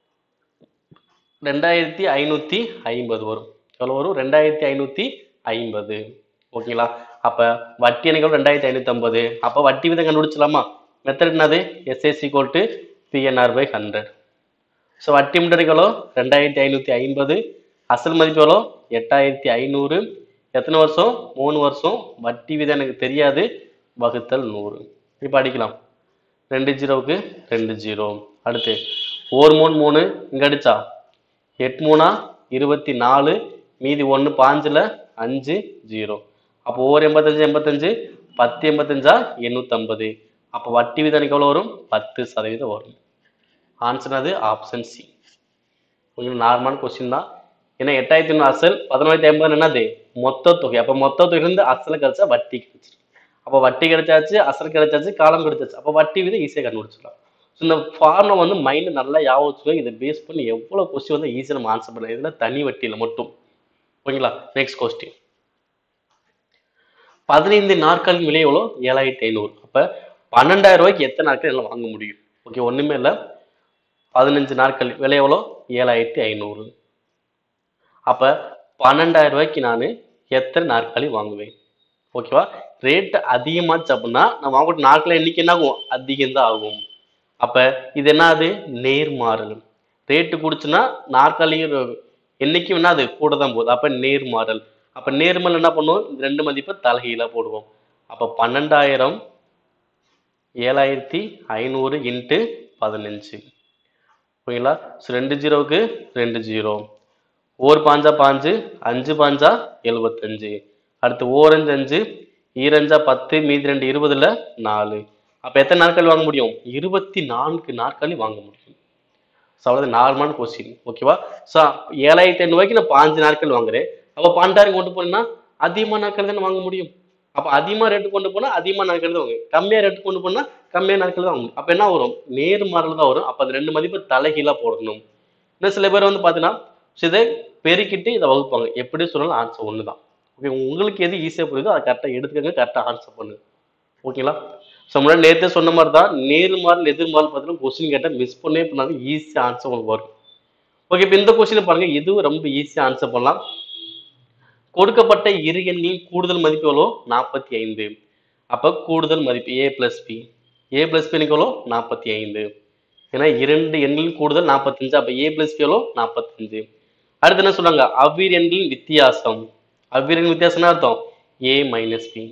ரெண்டாயிரத்தி ஐநூற்றி ஐம்பது வரும் எவ்வளோ வரும் ரெண்டாயிரத்தி ஐநூற்றி ஐம்பது ஓகேங்களா அப்போ வட்டி எனக்கு எவ்வளோ ரெண்டாயிரத்தி ஐநூற்றி ஐம்பது அப்போ வட்டி விதம் கண்டுபிடிச்சலாமா மெத்தட் என்னது எஸ்எஸ்சி கோல்ட்டு பிஎன்ஆர் பை ஹண்ட்ரட் ஸோ வட்டி மட்டும் எவ்வளோ ரெண்டாயிரத்தி ஐநூற்றி ஐம்பது அசல் மதிப்பு எவ்வளோ எட்டாயிரத்தி ஐநூறு எத்தனை வருஷம் மூணு வருஷம் வட்டி விதம் எனக்கு தெரியாது வகுத்தல் நூறு இப்போ அடிக்கலாம் ரெண்டு ஜீரோவுக்கு ரெண்டு ஜீரோ அடுத்து ஒரு மூணு மூணு இங்கே அடிச்சா எட்டு மூணா இருபத்தி நாலு மீதி ஒன்று பாஞ்சில் அஞ்சு ஜீரோ அப்போ ஒரு எண்பத்தஞ்சு எண்பத்தஞ்சு பத்து எண்பத்தஞ்சா எண்ணூற்றம்பது அப்போ வட்டி விதம் எனக்கு எவ்வளோ வரும் பத்து சதவீதம் வரும் ஆன்சர் அது ஆப்ஷன் சி கொஞ்சம் நார்மலான கொஸ்டின் தான் ஏன்னா எட்டாயிரத்தி ஒன்று அசல் பதினோராயிரத்தி ஐம்பது என்னது மொத்த தொகை அப்போ மொத்த தொகையிலிருந்து அசல் கிடைச்சா வட்டி கிடைச்சிடும் அப்போ வட்டி கிடைச்சாச்சு அசல் கிடைச்சாச்சு காலம் கிடைச்சாச்சு அப்போ வட்டி வித ஈஸியாக கண்டுபிடிச்சிடலாம் ஸோ இந்த ஃபார்முலா வந்து மைண்ட் நல்லா ஞாபகம் வச்சுக்கோ இதை பேஸ் பண்ணி எவ்வளோ கொஸ்டின் வந்து ஈஸியாக நம்ம ஆன்சர் பண்ணலாம் இதில் தனி வட்டியில் மட்டும் ஓகேங்களா நெக்ஸ்ட் கொஸ்டின் பதினைந்து நாட்களின் விலை எவ்வளோ ஏழாயிரத்தி ஐநூறு அப்போ பன்னெண்டாயிரம் ரூபாய்க்கு எத்தனை நாட்கள் எல்லாம் வாங்க முடியும் ஓகே ஒன்றுமே இல்லை பதினஞ்சு நாட்கள் விலை எவ்வளோ ஏழாயிரத்தி ஐநூறு அப்போ பன்னெண்டாயிரம் ரூபாய்க்கு நான் எத்தனை நாற்காலி வாங்குவேன் ஓகேவா ரேட் அதிகமாச்சு அப்படின்னா நம்ம வாங்கக்கூடிய நாட்கள் எண்ணிக்கை என்ன ஆகும் அதிகம்தான் ஆகும் அப்போ இது என்னது நேர்மாறல் ரேட்டு குடிச்சுன்னா நாற்காலி எண்ணிக்கை என்னது கூட தான் போகுது அப்போ நேர்மாறல் அப்போ நேர்மல் என்ன பண்ணுவோம் இந்த ரெண்டு மதிப்பை தலைகீழாக போடுவோம் அப்போ பன்னெண்டாயிரம் ஏழாயிரத்தி ஐநூறு இன்ட்டு பதினஞ்சு ஓகேங்களா ஸோ ரெண்டு ஜீரோவுக்கு ரெண்டு ஜீரோ ஓர் பாஞ்சா பாஞ்சு அஞ்சு பாஞ்சா எழுபத்தஞ்சு அடுத்து ஓரஞ்சு அஞ்சு ஈரஞ்சா பத்து மீதி ரெண்டு இருபதுல நாலு அப்போ எத்தனை நாட்கள் வாங்க முடியும் இருபத்தி நான்கு நாட்கள் வாங்க முடியும் ஸோ அவ்வளோ நார்மலான கொஸ்டின் ஓகேவா ஸோ ஏழாயிரத்தி ஐநூறுவாய்க்கு நான் பாஞ்சு நாட்கள் வாங்குறேன் அப்போ பன்னெண்டாயிரம் கொண்டு போனேன்னா அதிகமான நாட்கள் தானே வாங்க முடியும் அப்போ அதிகமாக ரேட்டு கொண்டு போனால் அதிகமாக நாட்கள் தான் வாங்க கம்மியாக ரேட்டு கொண்டு போனால் கம்மியாக நாட்கள் தான் வாங்க முடியும் அப்போ என்ன வரும் நேர்மாறல் தான் வரும் அப்போ அது ரெண்டு மதிப்பு தலைகீழாக போடணும் இன்னும் சில பேர் வந்து பார்த்தீங்கன்னா ஸோ இதை பெருக்கிட்டு இதை வகுப்பாங்க எப்படி சொன்னாலும் ஆன்சர் ஒன்று தான் ஓகே உங்களுக்கு எது ஈஸியாக புரியுதோ அதை கரெக்டாக எடுத்துக்கங்க கரெக்டாக ஆன்சர் பண்ணுங்க ஓகேங்களா ஸோ முன்னாடி நேற்றே சொன்ன மாதிரி தான் நேர்மாறல் எதிர்மாறல் பார்த்தீங்கன்னா கொஸ்டின் கேட்டால் மிஸ் பண்ணே பண்ணாலும் ஈஸியாக ஆன்சர் உங்களுக்கு வரும் ஓகே இப்போ இந்த கொஸ்டினை பாருங்க இதுவும் ரொம்ப ஈஸியாக ஆன்சர் பண்ணலாம் கொடுக்கப்பட்ட இரு எண்களின் கூடுதல் மதிப்பு எவ்வளோ நாற்பத்தி ஐந்து அப்போ கூடுதல் மதிப்பு A plus B A plus B எவ்வளோ நாற்பத்தி ஐந்து ஏன்னா இரண்டு எண்களின் கூடுதல் நாற்பத்தஞ்சு அப்போ ஏ பிளஸ் பி எவ்வளோ நாற்பத்தஞ்சு அடுத்து என்ன சொல்றாங்க அவ்விரு எண்களின் வித்தியாசம் அவ்விரு எண்களின் வித்தியாசம்னா அர்த்தம் A minus B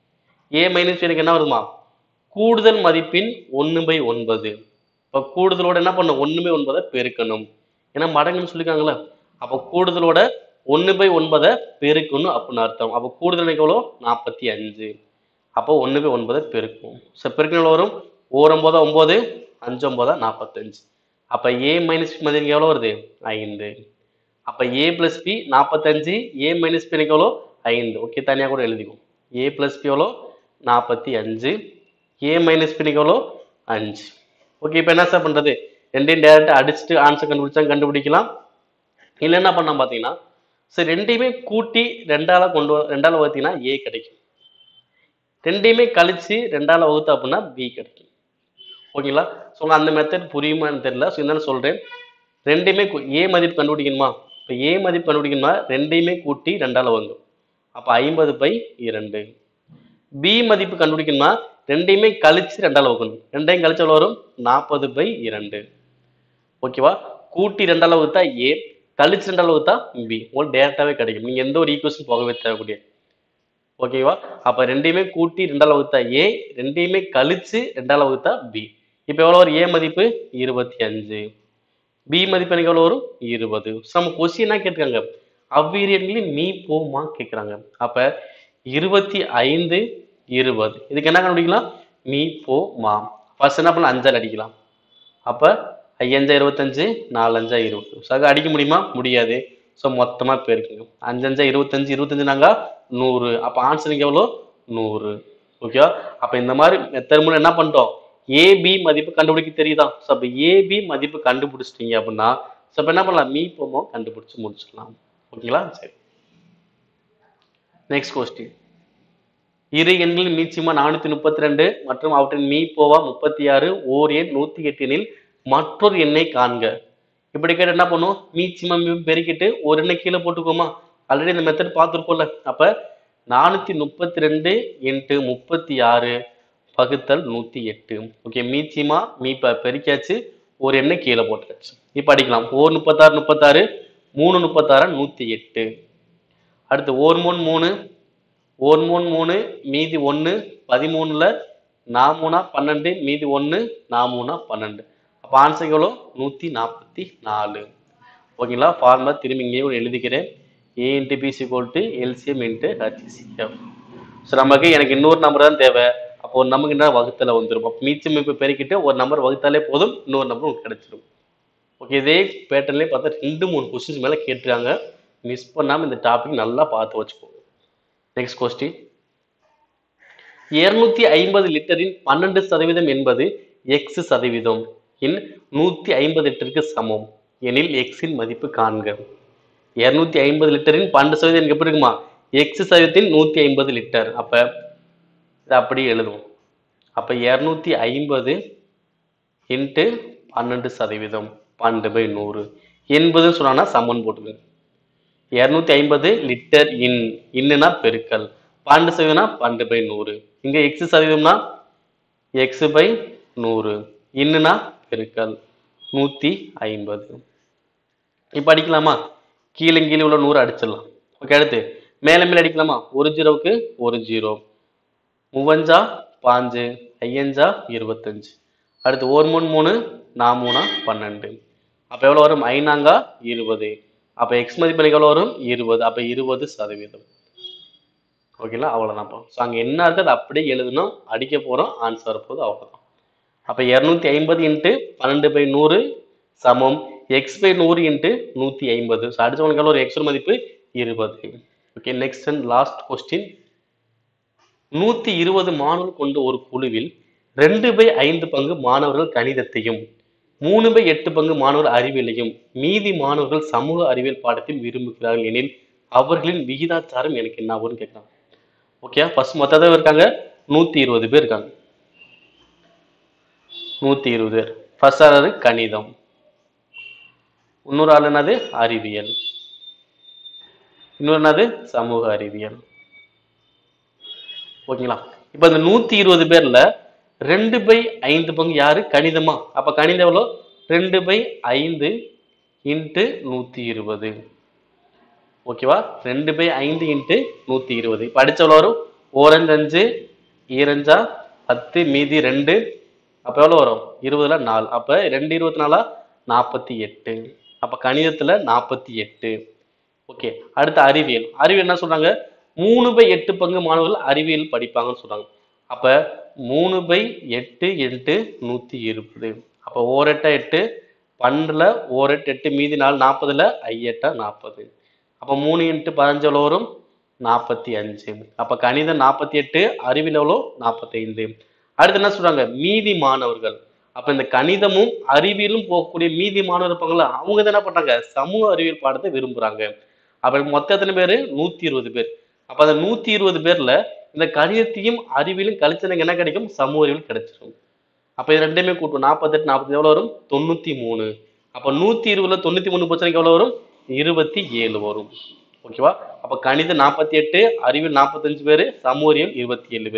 A minus B எனக்கு என்ன வருமா கூடுதல் மதிப்பின் ஒன்று பை ஒன்பது இப்போ கூடுதலோட என்ன பண்ணும் ஒன்று பை ஒன்பதை பெருக்கணும் ஏன்னா மடங்குன்னு சொல்லியிருக்காங்களே அப்போ கூடுதலோட ஒன்று பை ஒன்பதை பெருக்கணும் அப்படின்னு அர்த்தம் அப்போ கூடுதல் எனக்கு எவ்வளோ நாற்பத்தி அஞ்சு அப்போ ஒன்று பை ஒன்பதை பெருக்கும் ஸோ பெருக்கணும் வரும் ஓர் ஒம்போதா ஒம்பது அஞ்சு ஒம்போதா நாற்பத்தஞ்சு அப்போ ஏ மைனஸ் பி மதிப்பு எவ்வளோ வருது ஐந்து அப்போ ஏ பிளஸ் பி நாற்பத்தஞ்சு ஏ மைனஸ் பி எனக்கு எவ்வளோ ஐந்து ஓகே தனியாக கூட எழுதிக்கும் ஏ பிளஸ் பி எவ்வளோ நாற்பத்தி அஞ்சு ஏ மைனஸ் பி எவ்வளோ அஞ்சு ஓகே இப்போ என்ன சார் பண்ணுறது ரெண்டையும் டேரெக்டாக அடிச்சுட்டு ஆன்சர் கண்டுபிடிச்சா கண்டுபிடிக்கலாம் இல்லை என்ன பண்ணலாம் பார்த்தீங்கன்னா சரி ரெண்டையுமே கூட்டி ரெண்டால கொண்டு வ- ரெண்டால வகுத்தீங்கன்னா ஏ கிடைக்கும் ரெண்டையுமே கழிச்சு ரெண்டால வகுத்து அப்படின்னா பி கிடைக்கும் ஓகேங்களா ஸோ அந்த மெத்தட் புரியுமான்னு தெரியல ஸோ என்னன்னு சொல்கிறேன் ரெண்டையுமே ஏ மதிப்பு கண்டுபிடிக்கணுமா இப்போ ஏ மதிப்பு கண்டுபிடிக்கணுமா ரெண்டையுமே கூட்டி ரெண்டால வகும் அப்போ ஐம்பது பை இரண்டு பி மதிப்பு கண்டுபிடிக்கணுமா ரெண்டையுமே கழிச்சு ரெண்டால் வகுக்கணும் ரெண்டையும் கழிச்சு எவ்வளோ வரும் நாற்பது பை இரண்டு ஓகேவா கூட்டி ரெண்டால் வகுத்தா ஏ கழிச்சு ரெண்டால் வகுத்தா பி உங்களுக்கு டேரக்டாவே கிடைக்கும் நீங்க எந்த ஒரு ஈக்குவேஷன் போகவே தேவைக்கூடிய ஓகேவா அப்ப ரெண்டையுமே கூட்டி ரெண்டால் வகுத்தா ஏ ரெண்டையுமே கழிச்சு ரெண்டால் வகுத்தா பி இப்போ எவ்வளோ வரும் ஏ மதிப்பு இருபத்தி அஞ்சு பி மதிப்பு எனக்கு எவ்வளோ வரும் இருபது ஸோ நம்ம கொஸ்டின் என்ன கேட்காங்க அவ்வீரியன்களில் மீ போமா கேட்குறாங்க அப்ப இருபத்தி ஐந்து இருபது இதுக்கு என்ன கண்டுபிடிக்கலாம் மீ போ மா ஃபர்ஸ்ட் என்ன பண்ணலாம் அஞ்சால் அடிக்கலாம் அப்ப ஐயஞ்சா இருபத்தஞ்சு நாலஞ்சா இருபது ஸோ அது அடிக்க முடியுமா முடியாது ஸோ மொத்தமா பெருக்குங்க அஞ்சஞ்சா இருபத்தஞ்சு இருபத்தஞ்சு நாங்க நூறு அப்போ ஆன்சருக்கு எவ்வளோ நூறு ஓகேவா அப்போ இந்த மாதிரி மெத்தட் மூலம் என்ன பண்ணிட்டோம் ஏபி மதிப்பு கண்டுபிடிக்க தெரியுதா ஸோ அப்போ ஏபி மதிப்பு கண்டுபிடிச்சிட்டீங்க அப்படின்னா ஸோ அப்போ என்ன பண்ணலாம் மீ போமோ கண்டுபிடிச்சு முடிச்சிடலாம் ஓகேங்களா சரி நெக்ஸ்ட் கொஸ்டின் இரு எண்களின் மீச்சிமா நானூத்தி முப்பத்தி ரெண்டு மற்றும் அவற்றின் மீ போவா முப்பத்தி ஆறு ஓர் எண் நூத்தி எட்டினில் மற்றொரு எண்ணை காண்க இப்படி கேட்டு என்ன பண்ணும் மீச்சிமா மீ பெருக்கிட்டு ஒரு எண்ணை கீழே போட்டுக்கோமா ஆல்ரெடி இந்த மெத்தட் பார்த்துருக்கோம்ல அப்ப நானூத்தி முப்பத்தி ரெண்டு இன்ட்டு முப்பத்தி ஆறு பகுத்தல் நூத்தி எட்டு ஓகே மீச்சிமா மீ ப பெருக்கியாச்சு ஒரு எண்ணை கீழே போட்டாச்சு இப்ப அடிக்கலாம் ஓர் முப்பத்தாறு முப்பத்தாறு மூணு முப்பத்தாறு நூத்தி எட்டு அடுத்து ஓர் மூணு மூணு ஓர் மூணு மூணு மீதி ஒன்று பதிமூணுல நான் மூணா பன்னெண்டு மீதி ஒன்று நான் மூணா பன்னெண்டு அப்போ ஆன்சர் எவ்வளோ நூற்றி நாற்பத்தி நாலு ஓகேங்களா ஃபார்முலா திரும்பி இங்கேயும் ஒரு எழுதிக்கிறேன் A into B equal to LCM into HCF so நமக்கு எனக்கு இன்னொரு நம்பர் தான் தேவை அப்போ ஒரு நமக்கு என்ன வகுத்தல வந்துடும் அப்போ மீச்சம் இப்போ பெருக்கிட்டு ஒரு நம்பர் வகுத்தாலே போதும் இன்னொரு நம்பர் உங்களுக்கு கிடைச்சிடும் ஓகே இதே பேட்டர்லேயே பார்த்தா ரெண்டு மூணு கொஸ்டின்ஸ் மேலே கேட்டிருக்காங்க மிஸ் பண்ணாமல் இந்த டாபிக் நல்லா பார்த்து வச்சுக்கோங்க நெக்ஸ்ட் கொஸ்டின் இருநூத்தி ஐம்பது லிட்டரின் பன்னெண்டு சதவீதம் என்பது எக்ஸ் சதவீதம் இன் நூத்தி ஐம்பது லிட்டருக்கு சமம் எனில் எக்ஸின் மதிப்பு காண்க இருநூத்தி ஐம்பது லிட்டரின் பன்னெண்டு சதவீதம் எனக்கு எப்படி இருக்குமா எக்ஸ் சதவீதத்தின் நூத்தி ஐம்பது லிட்டர் அப்ப இதை அப்படியே எழுதுவோம் அப்ப இருநூத்தி ஐம்பது இன்ட்டு பன்னெண்டு சதவீதம் பன்னெண்டு பை நூறு எண்பதுன்னு சொன்னா சமன் போட்டுக்கோங்க இரநூத்தி ஐம்பது லிட்டர் இன் இன்னுனா பெருக்கல் பன்னெண்டு சதவீதம்னா பன்னெண்டு பை நூறு இங்க எக்ஸ் சதவீதம்னா எக்ஸ் பை நூறு இன்னுனா பெருக்கல் நூத்தி ஐம்பது இப்ப அடிக்கலாமா கீழே கீழே உள்ள நூறு அடிச்சிடலாம் ஓகே அடுத்து மேல மேல அடிக்கலாமா ஒரு ஜீரோவுக்கு ஒரு ஜீரோ மூவஞ்சா பாஞ்சு ஐயஞ்சா இருபத்தஞ்சு அடுத்து ஒரு மூணு மூணு நான் மூணா பன்னெண்டு அப்ப எவ்வளவு வரும் ஐநாங்கா இருபது அப்ப எக்ஸ் மதிப்பு எனக்கு எவ்வளவு வரும் இருபது அப்ப இருபது சதவீதம் ஓகேங்களா அவ்வளவுதான்ப்பா ஸோ அங்க என்ன இருக்கு அதை அப்படியே எழுதணும் அடிக்க போறோம் ஆன்சர் போது அவ்வளவுதான் அப்ப இருநூத்தி ஐம்பது இன்ட்டு பன்னெண்டு பை நூறு சமம் எக்ஸ் பை நூறு இன்ட்டு நூத்தி ஐம்பது ஸோ அடிச்சவங்களுக்கு எவ்வளவு ஒரு எக்ஸ் மதிப்பு இருபது okay next and last question நூத்தி இருபது மாணவர்கள் கொண்ட ஒரு குழுவில் ரெண்டு பை ஐந்து பங்கு மாணவர்கள் கணிதத்தையும் மூணு பை எட்டு பங்கு மாணவர்கள் அறிவியலையும் மீதி மாணவர்கள் சமூக அறிவியல் பாடத்தையும் விரும்புகிறார்கள் எனில் அவர்களின் விகிதாச்சாரம் எனக்கு என்ன ஆகும்னு கேட்கறாங்க ஓகே ஃபர்ஸ்ட் மொத்தம் இருக்காங்க நூத்தி இருபது பேர் இருக்காங்க நூத்தி இருபது பேர் ஃபர்ஸ்ட் ஆனது கணிதம் இன்னொரு ஆள் என்னது அறிவியல் இன்னொரு என்னது சமூக அறிவியல் ஓகேங்களா இப்போ இந்த நூத்தி இருபது பேர்ல ரெண்டு பை ஐந்து பங்கு யாரு கணிதமா அப்ப கணிதம் எவ்வளோ ரெண்டு பை ஐந்து இன்ட்டு நூத்தி இருபது ஓகேவா ரெண்டு பை ஐந்து இன்ட்டு நூத்தி இருபது இப்போ அடிச்ச எவ்வளோ வரும் ஓரஞ்சு அஞ்சு ஈரஞ்சா பத்து மீதி ரெண்டு அப்போ எவ்வளோ வரும் இருபதுல நாலு அப்போ ரெண்டு இருபத்தி நாலா நாற்பத்தி எட்டு அப்போ கணிதத்துல நாற்பத்தி எட்டு ஓகே அடுத்து அறிவியல் அறிவியல் என்ன சொல்றாங்க மூணு பை எட்டு பங்கு மாணவர்கள் அறிவியல் படிப்பாங்கன்னு சொல்றாங்க அப்ப மூணு பை எட்டு இன்ட்டு நூத்தி இருபது அப்ப ஓரெட்டா எட்டு பன்னெண்டுல ஓரெட்டு எட்டு மீதி நாலு நாற்பதுல ஐயெட்டா நாற்பது அப்ப மூணு இன்ட்டு பதினஞ்சு எவ்வளோ வரும் நாற்பத்தி அஞ்சு அப்ப கணிதம் நாற்பத்தி எட்டு அறிவியல் எவ்வளோ நாற்பத்தைந்து அடுத்து என்ன சொல்றாங்க மீதி மாணவர்கள் அப்ப இந்த கணிதமும் அறிவியலும் போகக்கூடிய மீதி மாணவர் இருப்பாங்களா அவங்க தான் என்ன பண்றாங்க சமூக அறிவியல் பாடத்தை விரும்புறாங்க அப்ப மொத்த எத்தனை பேரு நூத்தி இருபது பேர் அப்ப அந்த நூத்தி இருபது பேர்ல இந்த கணிதத்தையும் அறிவியலும் கழிச்சு எனக்கு என்ன கிடைக்கும் சமூக அறிவியல் கிடைச்சிடும் அப்ப இது ரெண்டுமே கூட்டும் நாற்பத்தெட்டு நாற்பத்தி எவ்வளவு வரும் தொண்ணூத்தி மூணு அப்ப நூத்தி இருபதுல தொண்ணூத்தி மூணு பிரச்சனைக்கு எவ்வளவு வரும் இருபத்தி ஏழு வரும் ஓகேவா அப்ப கணிதம் நாற்பத்தி எட்டு அறிவியல் நாற்பத்தஞ்சு பேர் சமூக அறிவியல் இருபத்தி ஏழு பேர்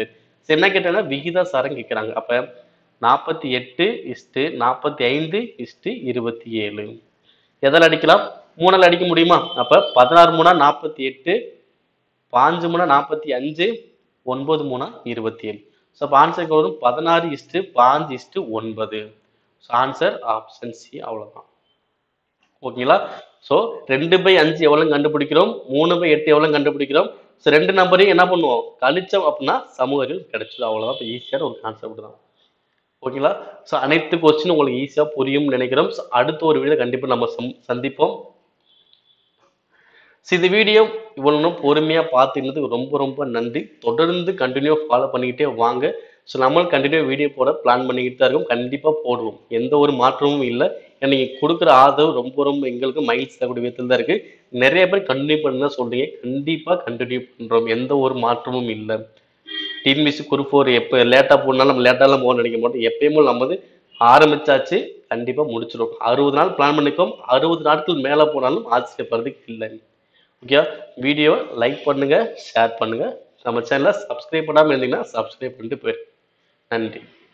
சரி என்ன கேட்டாங்கன்னா விகிதாசாரம் கேட்குறாங்க அப்ப நாற்பத்தி எட்டு இஸ்ட்டு நாற்பத்தி ஐந்து இஸ்ட்டு இருபத்தி ஏழு எதில் அடிக்கலாம் மூணில் அடிக்க முடியுமா அப்ப பதினாறு மூணா நாற்பத்தி எட்டு பாஞ்சு மூணா நாற்பத்தி அஞ்சு ஒன்பது மூணா இருபத்தி ஏழு ஸோ அப்போ ஆன்சருக்கு வரும் பதினாறு இஸ்ட்டு பாஞ்சு இஸ்ட்டு ஒன்பது ஸோ ஆன்சர் ஆப்ஷன் சி அவ்வளோதான் ஓகேங்களா ஸோ ரெண்டு பை அஞ்சு எவ்வளோ கண்டுபிடிக்கிறோம் மூணு பை எட்டு எவ்வளோ கண்டுபிடிக்கிறோம் ஸோ ரெண்டு நம்பரையும் என்ன பண்ணுவோம் கழிச்சோம் அப்படின்னா சமூக அறிவு கிடைச்சிடும் அவ்வளோதான் இப்போ ஈஸியான ஒரு கான்செப்ட் தான் ஓகேங்களா ஸோ அனைத்து கொஸ்டின் உங்களுக்கு ஈஸியாக புரியும்னு நினைக்கிறோம் ஸோ அடுத்த ஒரு வீடியோ கண்டிப்பாக நம்ம சம் சந்திப்போம் ஸோ இந்த வீடியோ இவ்வளோ பொறுமையாக பார்த்துக்கிறதுக்கு ரொம்ப ரொம்ப நன்றி தொடர்ந்து கண்டினியூ ஃபாலோ பண்ணிக்கிட்டே வாங்க ஸோ நம்மளும் கண்டினியூ வீடியோ போட பிளான் பண்ணிக்கிட்டு தான் இருக்கோம் கண்டிப்பாக போடுவோம் எந்த ஒரு மாற்றமும் இல்லை ஏன்னா நீங்கள் கொடுக்குற ஆதரவு ரொம்ப ரொம்ப எங்களுக்கு மைல்ஸ் தரக்கூடிய விதத்தில் தான் இருக்குது நிறைய பேர் கண்டினியூ பண்ண சொல்கிறீங்க கண்டிப்பாக கண்டினியூ பண்ணுறோம் எந்த ஒரு மாற்றமும் இல்லை டிஎன்பிசி குரூப் ஃபோர் எப்போ லேட்டாக போனாலும் நம்ம லேட்டாலாம் போக நினைக்க மாட்டோம் எப்பயுமே நம்ம வந்து ஆரம்பிச்சாச்சு கண்டிப்பாக முடிச்சிடும் அறுபது நாள் பிளான் பண்ணிக்கோம் அறுபது நாட்கள் மேலே போனாலும் ஆச்சரியப்படுறதுக்கு இல்லை ஓகே வீடியோவை லைக் பண்ணுங்க ஷேர் பண்ணுங்க நம்ம சேனலை சப்ஸ்கிரைப் பண்ணாமல் இருந்தீங்கன்னா சப்ஸ்கிரைப் பண்ணிட்டு போயிரு நன்றி